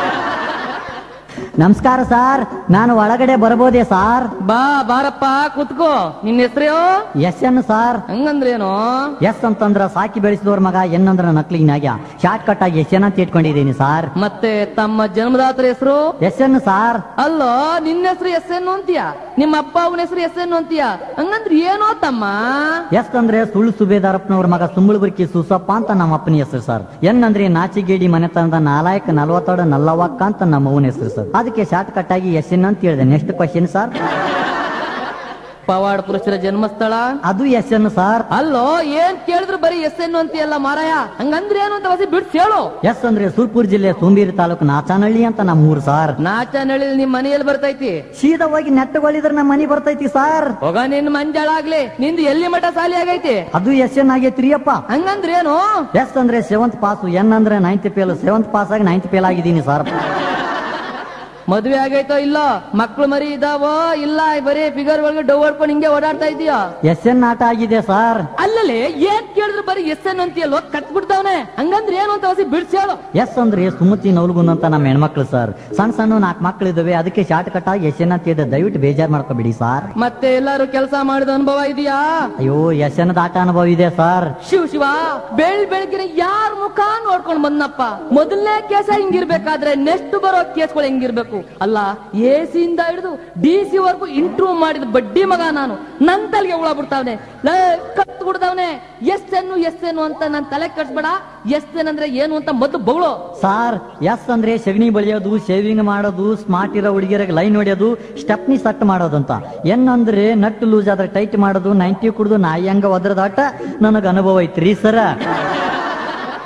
ನಮಸ್ಕಾರ ಸರ್ ನಾನು ಒಳಗಡೆ ಬರ್ಬೋದೇ ಸಾರ್ ಬಾ ಬಾರಪ್ಪ ಕುತ್ಕೋ ನಿನ್ನ ಹೆಸ್ರೇಯೋ ಎಸ್ ಎನ್ ಸಾರ್ ಹಂಗಂದ್ರೇನು ಎಸ್ ಅಂತಂದ್ರ ಸಾಕಿ ಬೆಳೆಸಿದವ್ರ ಮಗ ಎನ್ ಅಂದ್ರ ನಕ್ಲಿನಾಗ್ಯ ಶಾರ್ಟ್ ಕಟ್ ಆಗಿ ಎಸ್ ಎನ್ ಅಂತ ಇಟ್ಕೊಂಡಿದ್ದೀನಿ ಸಾರ್ ಮತ್ತೆ ತಮ್ಮ ಜನ್ಮದಾತರ ಹೆಸರು ಎಸ್ ಎನ್ ಸಾರ್ ಅಲ್ಲೋ ನಿನ್ನ ಹೆಸರು ಎಸ್ ಎನ್ನು ಅಂತೀಯ ನಿಮ್ಮ ಅಪ್ಪ ಅವನ ಹೆಸರು ಎಸ್ ಎನ್ನು ಅಂತೀಯ ಹಂಗಂದ್ರೆ ಏನೋ ತಮ್ಮ ಎಸ್ ಅಂದ್ರೆ ಸುಳ್ಳು ಸುಬೇದಾರಪ್ಪನವ್ರ ಮಗ ಸುಂಬಳಬುರ್ಕಿ ಸುಸಪ್ಪ ಅಂತ ನಮ್ಮ ಅಪ್ಪನ ಹೆಸರು ಸರ್ ಎನ್ ಅಂದ್ರೆ ನಾಚಿಗೇಡಿ ಮನೆತನದ ನಾಲಾಯಕ ನಲ್ವತ್ತೋಡ ನಲ್ಲವಕ್ಕ ಅಂತ ನಮ್ಮ ಅವನ ಹೆಸರು ಸರ್ ಅದಕ್ಕೆ ಶಾರ್ಟ್ ಕಟ್ ಆಗಿ ಎಸ್ ಎನ್ ಅಂತ ಹೇಳಿದೆ ನೆಕ್ಸ್ಟ್ ಕ್ವಶನ್ ಸರ್ ಪವಾಡ ಪುರುಷರ ಜನ್ಮಸ್ಥಳ ಅದು ಎಸ್ ಎನ್ ಸರ್ ಅಲ್ಲೋ ಏನ್ ಕೇಳಿದ್ರು ಬರೀ ಎಸ್ ಎನ್ನು ಅಂತೀಯಲ್ಲ ಮಾರಾಯ ಹಂಗಂದ್ರೆ ಏನು ಅಂತ ಹೊಸಿ ಬಿಡ್ಸ್ ಹೇಳು ಎಸ್ ಅಂದ್ರೆ ಸುರ್ಪುರ್ ಜಿಲ್ಲೆ ಸೋಂಬೇರಿ ತಾಲೂಕು ನಾಚಾನಹಳ್ಳಿ ಅಂತ ನಮ್ಮ ಊರು ಸರ್ ನಾಚನಹಳ್ಳಿ ನಿಮ್ ಮನೆಯಲ್ಲಿ ಬರ್ತೈತಿ ಸೀದಾ ಹೋಗಿ ನೆಟ್ಟಗೊಳಿದ್ರೆ ನಮ್ಮ ಮನೆ ಬರ್ತೈತಿ ಸರ್ ಹೋಗ ನಿನ್ ಮಂಜಾಳಾಗ್ಲಿ ನಿಂದು ಎಲ್ಲಿ ಮಠ ಸಾಲಿ ಆಗೈತಿ ಅದು ಎಸ್ ಎನ್ ಆಗೈತ್ರಿ ಅಪ್ಪ ಹಂಗಂದ್ರೆ ಏನು ಎಸ್ ಅಂದ್ರೆ ಸೆವೆಂತ್ ಪಾಸ್ ಎನ್ ಅಂದ್ರೆ ನೈನ್ತ್ ಫೇಲ್ ಸೆವೆಂತ್ ಪಾಸ್ ಆಗಿ ನೈನ್ತ್ ಫೇಲ್ ಆಗಿದ್ದೀನಿ ಸರ್ ಮದ್ವೆ ಆಗೈತೋ ಇಲ್ಲೋ ಮಕ್ಳು ಮರಿ ಇದಾವೋ ಇಲ್ಲ ಬರೀ ಫಿಗರ್ ಒಳಗೆ ಡವ್ ಹೊಡ್ಕೊಂಡು ಹಿಂಗೆ ಓಡಾಡ್ತಾ ಇದೀಯೋ ಎಸ್ ಎನ್ ಆಟ ಆಗಿದೆ ಸರ್ ಅಲ್ಲಲ್ಲಿ ಏನ್ ಕೇಳಿದ್ರು ಬರೀ ಎಸ್ ಎನ್ ಅಂತೀಯಲ್ಲೋ ಕಟ್ ಬಿಡ್ತಾವನೆ ಹಂಗಂದ್ರೆ ಏನು ಅಂತ ಹೊಸಿ ಬಿಡ್ಸಿ ಹೇಳು ಎಸ್ ಅಂದ್ರೆ ಸುಮತಿ ನವಲ್ಗುನ್ ಅಂತ ನಮ್ಮ ಹೆಣ್ಮಕ್ಳು ಸರ್ ಸಣ್ಣ ಸಣ್ಣ ನಾಲ್ಕು ಮಕ್ಳು ಇದಾವೆ ಅದಕ್ಕೆ ಶಾರ್ಟ್ ಕಟ್ ಆಗಿ ಎಸ್ ಎನ್ ಅಂತ ಇದೆ ದಯವಿಟ್ಟು ಬೇಜಾರ್ ಮಾಡ್ಕೋಬೇಡಿ ಸರ್ ಮತ್ತೆ ಎಲ್ಲಾರು ಕೆಲಸ ಮಾಡಿದ ಅನುಭವ ಇದೆಯಾ ಅಯ್ಯೋ ಎಸ್ ಎನ್ ಆಟ ಅನುಭವ ಇದೆ ಸರ್ ಶಿವ ಶಿವ ಬೆಳ್ ಬೆಳಗ್ಗೆ ಯಾರ ಮುಖ ನೋಡ್ಕೊಂಡ್ ಬಂದಪ್ಪ ಮೊದಲನೇ ಕೇಸ ಹಿಂಗಿರ್ಬೇಕಾದ್ರೆ ನೆಕ್ಸ್ಟ್ ಬರೋ ಕೇಸ್ಗಳು ಹೆಂಗಿರ್ಬೇಕು ಅಲ್ಲ ಎ ಇಂದ ಹಿಡಿದು ಡಿ ಸಿ ವರ್ಗು ಇಂಟ್ರೂವ್ ಮಾಡಿದ ಬಡ್ಡಿ ಮಗ ನಾನು ನನ್ ತಲೆಗೆ ಹುಳ ಬಿಡ್ತಾವ್ನೆ ಲೇ, ಕತ್ತು ಬಿಡ್ತಾವ್ನೆ ಎಸ್ ಎನ್ನು ಎಸ್ ಎನ್ನು ಅಂತ ನನ್ ತಲೆ ಕಟ್ಸ್ಬೇಡ ಎಸ್ ಎನ್ ಅಂದ್ರೆ ಏನು ಅಂತ ಮೊದ್ಲು ಬಗಳು ಸಾರ್ ಎಸ್ ಅಂದ್ರೆ ಸಗಣಿ ಬಳಿಯೋದು ಶೇವಿಂಗ್ ಮಾಡೋದು ಸ್ಮಾರ್ಟ್ ಇರೋ ಹುಡುಗಿಯರಿಗೆ ಲೈನ್ ಹೊಡಿಯೋದು ಸ್ಟೆಪ್ನಿ ಸಟ್ ಮಾಡೋದು ಅಂತ ಎನ್ ಅಂದ್ರೆ ನಟ್ ಲೂಸ್ ಆದ್ರೆ ಟೈಟ್ ಮಾಡೋದು ನೈಂಟಿ ಕುಡ್ದು ನಾಯಿ ಹಂಗ ಒದ್ರದಾಟ ನನಗ ಅನುಭವ ಐತ್ರಿ ಸರ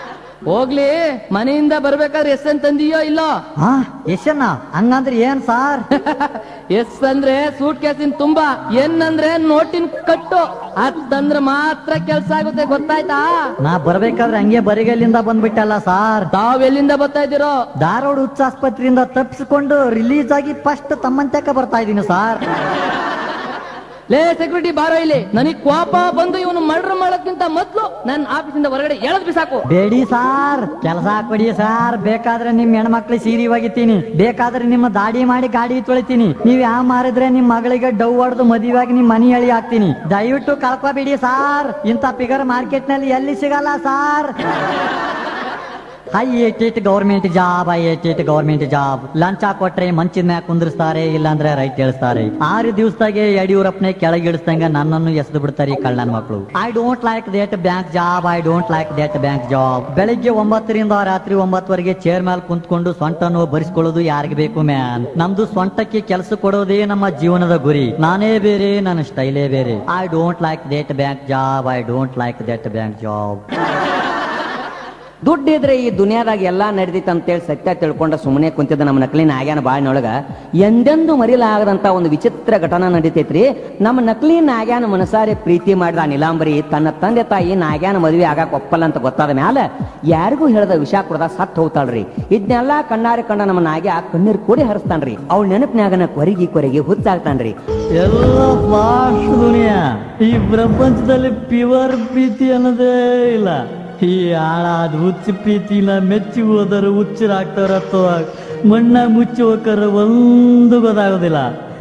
ಹೋಗ್ಲಿ ಮನೆಯಿಂದ ಬರ್ಬೇಕಾದ್ರೆ ಎಸ್ ಅಂತ ತಂದಿಯೋ ಇಲ್ಲೋ ಹಾ ಯಶನ್ನ ಹಂಗಂದ್ರೆ ಏನ್ ಸಾರ್ ಎಸ್ ಅಂದ್ರೆ ಸೂಟ್ ಕೇಸಿನ ತುಂಬಾ ಎನ್ ಅಂದ್ರೆ ನೋಟಿನ ಕಟ್ಟು ಅದಂದ್ರೆ ಮಾತ್ರ ಕೆಲ್ಸ ಆಗುತ್ತೆ ಗೊತ್ತಾಯ್ತಾ ನಾ ಬರ್ಬೇಕಾದ್ರೆ ಹಂಗೆ ಬರಿಗಲ್ಲಿಂದ ಬಂದ್ಬಿಟ್ಟಲ್ಲ ಸಾರ್ ತಾವ್ ಎಲ್ಲಿಂದ ಬರ್ತಾ ಇದ್ದೀರೋ ಧಾರವಾಡ ಹುಚ್ಚ ಆಸ್ಪತ್ರೆಯಿಂದ ತಪ್ಪಿಸಿಕೊಂಡು ರಿಲೀಸ್ ಆಗಿ ಫಸ್ಟ್ ತಮ್ಮಂತಕ ಬರ್ತಾ ಇದೀನಿ ಸಾರ್ ಲೇ ಸೆಕ್ಯೂರಿಟಿ ಬಾರೋ ಇಲ್ಲಿ ನನಗ್ ಕೋಪ ಬಂದು ಇವನು ಮರ್ಡರ್ ಮಾಡೋಕ್ಕಿಂತ ಮೊದ್ಲು ನನ್ನ ಆಫೀಸಿಂದ ಹೊರಗಡೆ ಎಳದ್ ಬಿಸಾಕು ಬೇಡಿ ಸಾರ್ ಕೆಲಸ ಕೊಡಿ ಸಾರ್ ಬೇಕಾದ್ರೆ ನಿಮ್ ಹೆಣ್ಮಕ್ಳು ಸೀರೆ ಒಗಿತೀನಿ ಬೇಕಾದ್ರೆ ನಿಮ್ಮ ದಾಡಿ ಮಾಡಿ ಗಾಡಿ ತೊಳಿತೀನಿ ನೀವ್ ಯಾವ ಮಾರಿದ್ರೆ ನಿಮ್ ಮಗಳಿಗೆ ಡವ್ ಹೊಡೆದು ಮದುವೆಯಾಗಿ ನಿಮ್ ಮನಿ ಎಳಿ ಹಾಕ್ತೀನಿ ದಯವಿಟ್ಟು ಕಳ್ಕೊಬೇಡಿ ಸಾರ್ ಇಂಥ ಫಿಗರ್ ಮಾರ್ಕೆಟ್ ನಲ್ಲಿ ಎಲ್ಲಿ ಸಿಗಲ್ಲ sir I hate hate government job I hate hate government job ಲಂಚ ಕೊಟ್ರೆ ಮಂಚಿನ ಮ್ಯಾಗ ಕುಂದಿರ್ಸ್ತಾರೆ ಇಲ್ಲಾಂದ್ರೆ ರೈಟ್ ಹೇಳ್ತಾರೆ ಆರು ದಿವಸದಾಗೆ ಯಡಿಯೂರಪ್ಪನೇ ಕೆಳಗಿಳಿಸ್ದಂಗ ನನ್ನನ್ನು ಎಸೆದು ಬಿಡ್ತಾರೆ ಈ ಕಳ್ಳನ ಮಕ್ಕಳು I don't like that bank job I don't like that bank job ಬೆಳಿಗ್ಗೆ ಒಂಬತ್ತರಿಂದ ರಾತ್ರಿ ಒಂಬತ್ತುವರೆಗೆ ಚೇರ್ ಮೇಲೆ ಕುಂತ್ಕೊಂಡು ಸೊಂಟನ್ನು ಭರಿಸ್ಕೊಳ್ಳೋದು ಯಾರಿಗೆ ಬೇಕು ಮ್ಯಾನ್ ನಮ್ದು ಸೊಂಟಕ್ಕೆ ಕೆಲಸ ಕೊಡೋದೇ ನಮ್ಮ ಜೀವನದ ಗುರಿ ನಾನೇ ಬೇರೆ ನನ್ನ ಸ್ಟೈಲೇ ಬೇರೆ I don't like that bank job I don't like that bank job ದುಡ್ಡು ಇದ್ರೆ ಈ ದುನಿಯಾದಾಗ ಎಲ್ಲಾ ನಡೆದಿತ್ತು ಅಂತೇಳಿ ಸತ್ಯ ತಿಳ್ಕೊಂಡ ಸುಮ್ಮನೆ ಕುಂತಿದ್ದ ನಮ್ಮ ನಕಲಿ ನಾಗ್ಯಾನ ಬಾಳಿನೊಳಗ ಎಂದೆಂದು ಮರಿಲಾಗದಂತ ಒಂದು ವಿಚಿತ್ರ ಘಟನಾ ನಡೀತೈತ್ರಿ ನಮ್ಮ ನಕಲಿ ನಾಗ್ಯಾನ ಮನಸಾರೆ ಪ್ರೀತಿ ಮಾಡಿದ ಆ ನೀಲಾಂಬರಿ ತನ್ನ ತಂದೆ ತಾಯಿ ನಾಗ್ಯಾನ ಮದುವೆ ಆಗಾಕ ಒಪ್ಪಲ್ಲ ಅಂತ ಗೊತ್ತಾದ ಮ್ಯಾಲ ಯಾರಿಗೂ ಹೇಳದ ವಿಷ ಕೊಡದ ಸತ್ ಹೋಗ್ತಾಳ್ರಿ ಇದನ್ನೆಲ್ಲಾ ಕಣ್ಣಾರೆ ಕಂಡ ನಮ್ಮ ನಾಗ್ಯ ಕಣ್ಣೀರ್ ಕೂಡಿ ಹರಿಸ್ತಾನ್ರಿ ಅವ್ಳ ನೆನಪಿನಾಗನ ಕೊರಗಿ ಕೊರಗಿ ಹುಚ್ಚಾಗ್ತಾನ್ರಿ ಎಲ್ಲ ಫಾಸ್ಟ್ ದುನಿಯಾ ಈ ಪ್ರಪಂಚದಲ್ಲಿ ಪ್ಯೂರ್ ಪ್ರೀತಿ ಅನ್ನೋದೇ ಇಲ್ಲ ಈ ಹಾಳಾದ ಹುಚ್ಚು ಪ್ರೀತಿನ ಮೆಚ್ಚಿ ಹೋದರು ಹುಚ್ಚರಾಗ್ತಾರ ಅಥವಾ ಮಣ್ಣ ಮುಚ್ಚಿ ಹೋಗ್ತಾರ ಒಂದು ಗೊತ್ತಾಗೋದಿಲ್ಲ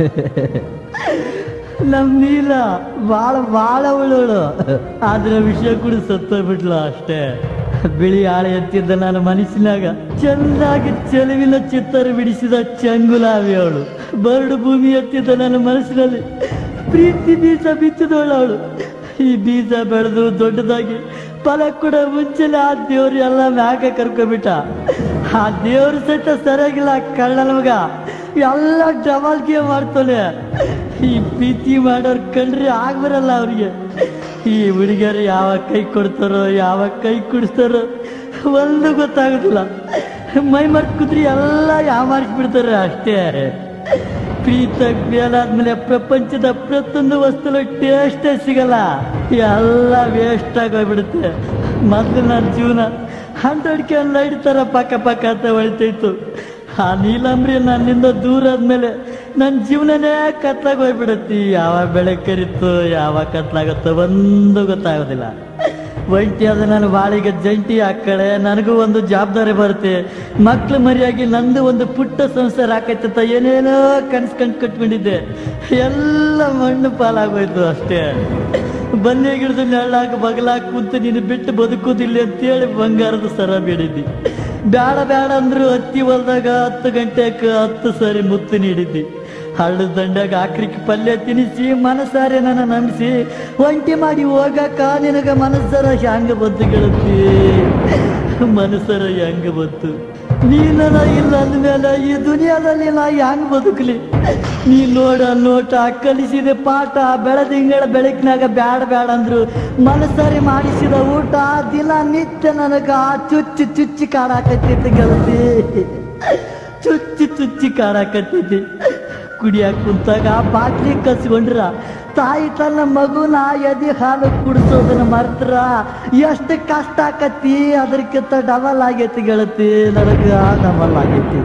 ನಮ್ ನೀಲ ಬಾಳ ಬಾಳ ಉಳ್ಳೋಳು ಆದ್ರೆ ವಿಷಯ ಕೂಡ ಸತ್ತೋಗ್ಬಿಟ್ಲ ಅಷ್ಟೇ ಬಿಳಿ ಆಳೆ ಎತ್ತಿದ್ದ ನನ್ನ ಮನಸ್ಸಿನಾಗ ಚೆನ್ನಾಗಿ ಚೆಲುವಿನ ಚಿತ್ತರ ಬಿಡಿಸಿದ ಚಂಗುಲಾವಿ ಅವಳು ಬರಡು ಭೂಮಿ ಎತ್ತಿದ್ದ ನನ್ನ ಮನಸ್ಸಿನಲ್ಲಿ ಪ್ರೀತಿ ಬೀಜ ಬಿತ್ತಿದವಳು ಅವಳು ಈ ಬೀಜ ಬೆಳೆದು ದೊಡ್ಡದಾಗಿ ಫಲ ಕೂಡ ಮುಂಚೆಲೆ ಆ ದೇವ್ರು ಎಲ್ಲ ಮ್ಯಾಗ ಕರ್ಕೊಬಿಟ್ಟ ಆ ದೇವ್ರ ಸಹಿತ ಸರಿಯಾಗಿಲ್ಲ ಕಳ್ಳನ ಮಗ ಎಲ್ಲ ಡಬಲ್ಗೆ ಮಾಡ್ತಾನೆ ಈ ಪ್ರೀತಿ ಮಾಡೋರ್ ಕಂಡ್ರೆ ಆಗ್ಬರಲ್ಲ ಅವ್ರಿಗೆ ಈ ಹುಡುಗಿಯರು ಯಾವ ಕೈ ಕೊಡ್ತಾರೋ ಯಾವ ಕೈ ಕುಡಿಸ್ತಾರೋ ಒಂದು ಗೊತ್ತಾಗೋದಿಲ್ಲ ಮೈ ಮರ್ತ್ ಕುದ್ರಿ ಎಲ್ಲ ಯಾಮಾರಿಸ್ಬಿಡ್ತಾರೆ ಅಷ್ಟೇ ಪ್ರೀತ ಮೇಲಾದ್ಮೇಲೆ ಪ್ರಪಂಚದ ಪ್ರತಿಯೊಂದು ವಸ್ತುಲು ಟೇಸ್ಟೇ ಸಿಗಲ್ಲ ಎಲ್ಲ ವೇಸ್ಟ್ ಆಗೋಗ್ಬಿಡುತ್ತೆ ಮೊದಲು ನನ್ನ ಜೀವನ ಹಂಡ್ರೆಡ್ ಕ್ಯಾನ್ ಲೈಟ್ ತರ ಪಕ್ಕ ಪಕ್ಕ ಅಂತ ಹೊಳಿತೈತು ಆ ನೀಲಂಬ್ರಿ ನನ್ನಿಂದ ದೂರ ಆದ್ಮೇಲೆ ನನ್ನ ಜೀವನನೇ ಕತ್ಲಾಗ ಹೋಗ್ಬಿಡತ್ತಿ ಯಾವ ಬೆಳೆ ಕರಿತು ಯಾವ ಕತ್ಲಾಗತ್ತೋ ಒಂದು ಗೊತ್ತಾಗೋದಿಲ್ಲ ಒಂಟಿ ಆದ ನನ್ನ ಬಾಳಿಗೆ ಜಂಟಿ ಹಾಕಳೆ ನನಗೂ ಒಂದು ಜವಾಬ್ದಾರಿ ಬರುತ್ತೆ ಮಕ್ಳು ಮರಿಯಾಗಿ ನಂದು ಒಂದು ಪುಟ್ಟ ಸಂಸಾರ ಆಕೈತಂತ ಏನೇನೋ ಕನ್ಸ್ ಕಂಡು ಕಟ್ಕೊಂಡಿದ್ದೆ ಎಲ್ಲ ಮಣ್ಣು ಪಾಲಾಗೋಯ್ತು ಅಷ್ಟೇ ಬನ್ನಿ ಗಿಡದ ನೆಳ್ಳಾಗ ಬಗಲಾಗ ಕುಂತು ನೀನು ಬಿಟ್ಟು ಬದುಕುದಿಲ್ಲ ಅಂತೇಳಿ ಬಂಗಾರದ ಸರ ಬೇಡಿದ್ದಿ ಬೇಡ ಬೇಡ ಅಂದ್ರು ಹತ್ತಿ ಹೊಲ್ದಾಗ ಹತ್ತು ಗಂಟೆಗೆ ಹತ್ತು ಸರಿ ಮುತ್ತು ನೀಡಿದ್ದಿ ಹಳ್ಳದ ದಂಡಾಗ ಆಕ್ರಿಕ್ ಪಲ್ಯ ತಿನ್ನಿಸಿ ಮನಸಾರೆ ನನ್ನ ನಂಬಿಸಿ ಒಂಟಿ ಮಾಡಿ ಹೋಗಕ್ಕ ನಿನಗ ಮನಸ್ಸರ ಹ್ಯಾಂಗ ಬಂತು ಗೆಳತಿ ಮನಸ್ಸರ ಹೆಂಗ ಬಂತು ನೀನ ಇಲ್ಲ ಅಂದ್ಮೇಲೆ ಈ ದುನಿಯಾದಲ್ಲಿ ನಾ ಹೆಂಗ್ ಬದುಕಲಿ ನೀ ನೋಡ ನೋಟ ಕಲಿಸಿದ ಪಾಠ ಬೆಳದಿಂಗಳ ಬೆಳಕಿನಾಗ ಬ್ಯಾಡ ಬ್ಯಾಡ ಅಂದ್ರು ಮನಸ್ಸರಿ ಮಾಡಿಸಿದ ಊಟ ದಿನ ನಿತ್ಯ ನನಗ ಚುಚ್ಚಿ ಚುಚ್ಚಿ ಕಾಡಾಕತ್ತೈತಿ ಗೆಳತಿ ಚುಚ್ಚಿ ಚುಚ್ಚಿ ಕಾಡಾಕತ್ತೈತಿ ಕುಡಿಯಾಕ ಕುಂತಾಗ ಬಾಟ್ಲಿ ಕಸ್ಕೊಂಡ್ರ ತಾಯಿ ತನ್ನ ಮಗುನ ಎದಿ ಹಾಲು ಕುಡಿಸೋದನ್ನ ಮರ್ತ್ರ ಎಷ್ಟು ಕಷ್ಟ ಆಕತಿ ಅದಕ್ಕಿಂತ ಡಬಲ್ ಆಗೈತಿ ಗೆಳತಿ ನನಗ ಡಬಲ್ ಆಗೈತಿ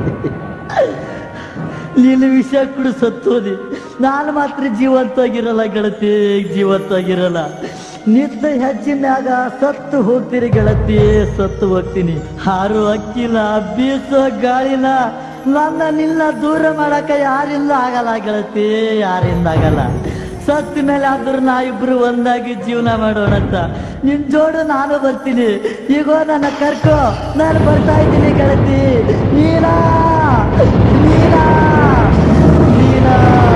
ನೀನು ವಿಷ ಕುಡಿ ಸತ್ತೋದಿ ನಾನು ಮಾತ್ರ ಜೀವಂತವಾಗಿರಲ್ಲ ಗೆಳತಿ ಜೀವಂತವಾಗಿರಲ್ಲ ನಿದ್ದ ಹೆಚ್ಚಿನಾಗ ಸತ್ತು ಹೋಗ್ತೀರಿ ಗೆಳತಿ ಸತ್ತು ಹೋಗ್ತೀನಿ ಹಾರು ಅಕ್ಕಿನ ಬೀಸೋ ಗಾಳಿನ ನನ್ನ ನಿನ್ನ ದೂರ ಮಾಡಕ ಯಾರಿಂದ ಆಗಲ್ಲ ಗೆಳತಿ ಯಾರಿಂದ ಆಗಲ್ಲ ಸತ್ತ ಮೇಲೆ ಆದ್ರೂ ನಾ ಇಬ್ರು ಒಂದಾಗಿ ಜೀವನ ಮಾಡೋಣ ಅಂತ ನಿನ್ ಜೋಡು ನಾನು ಬರ್ತೀನಿ ಈಗ ನನ್ನ ಕರ್ಕೋ ನಾನು ಬರ್ತಾ ಇದ್ದೀನಿ ಗೆಳತಿ ನೀನಾ ನೀನಾ ನೀನಾ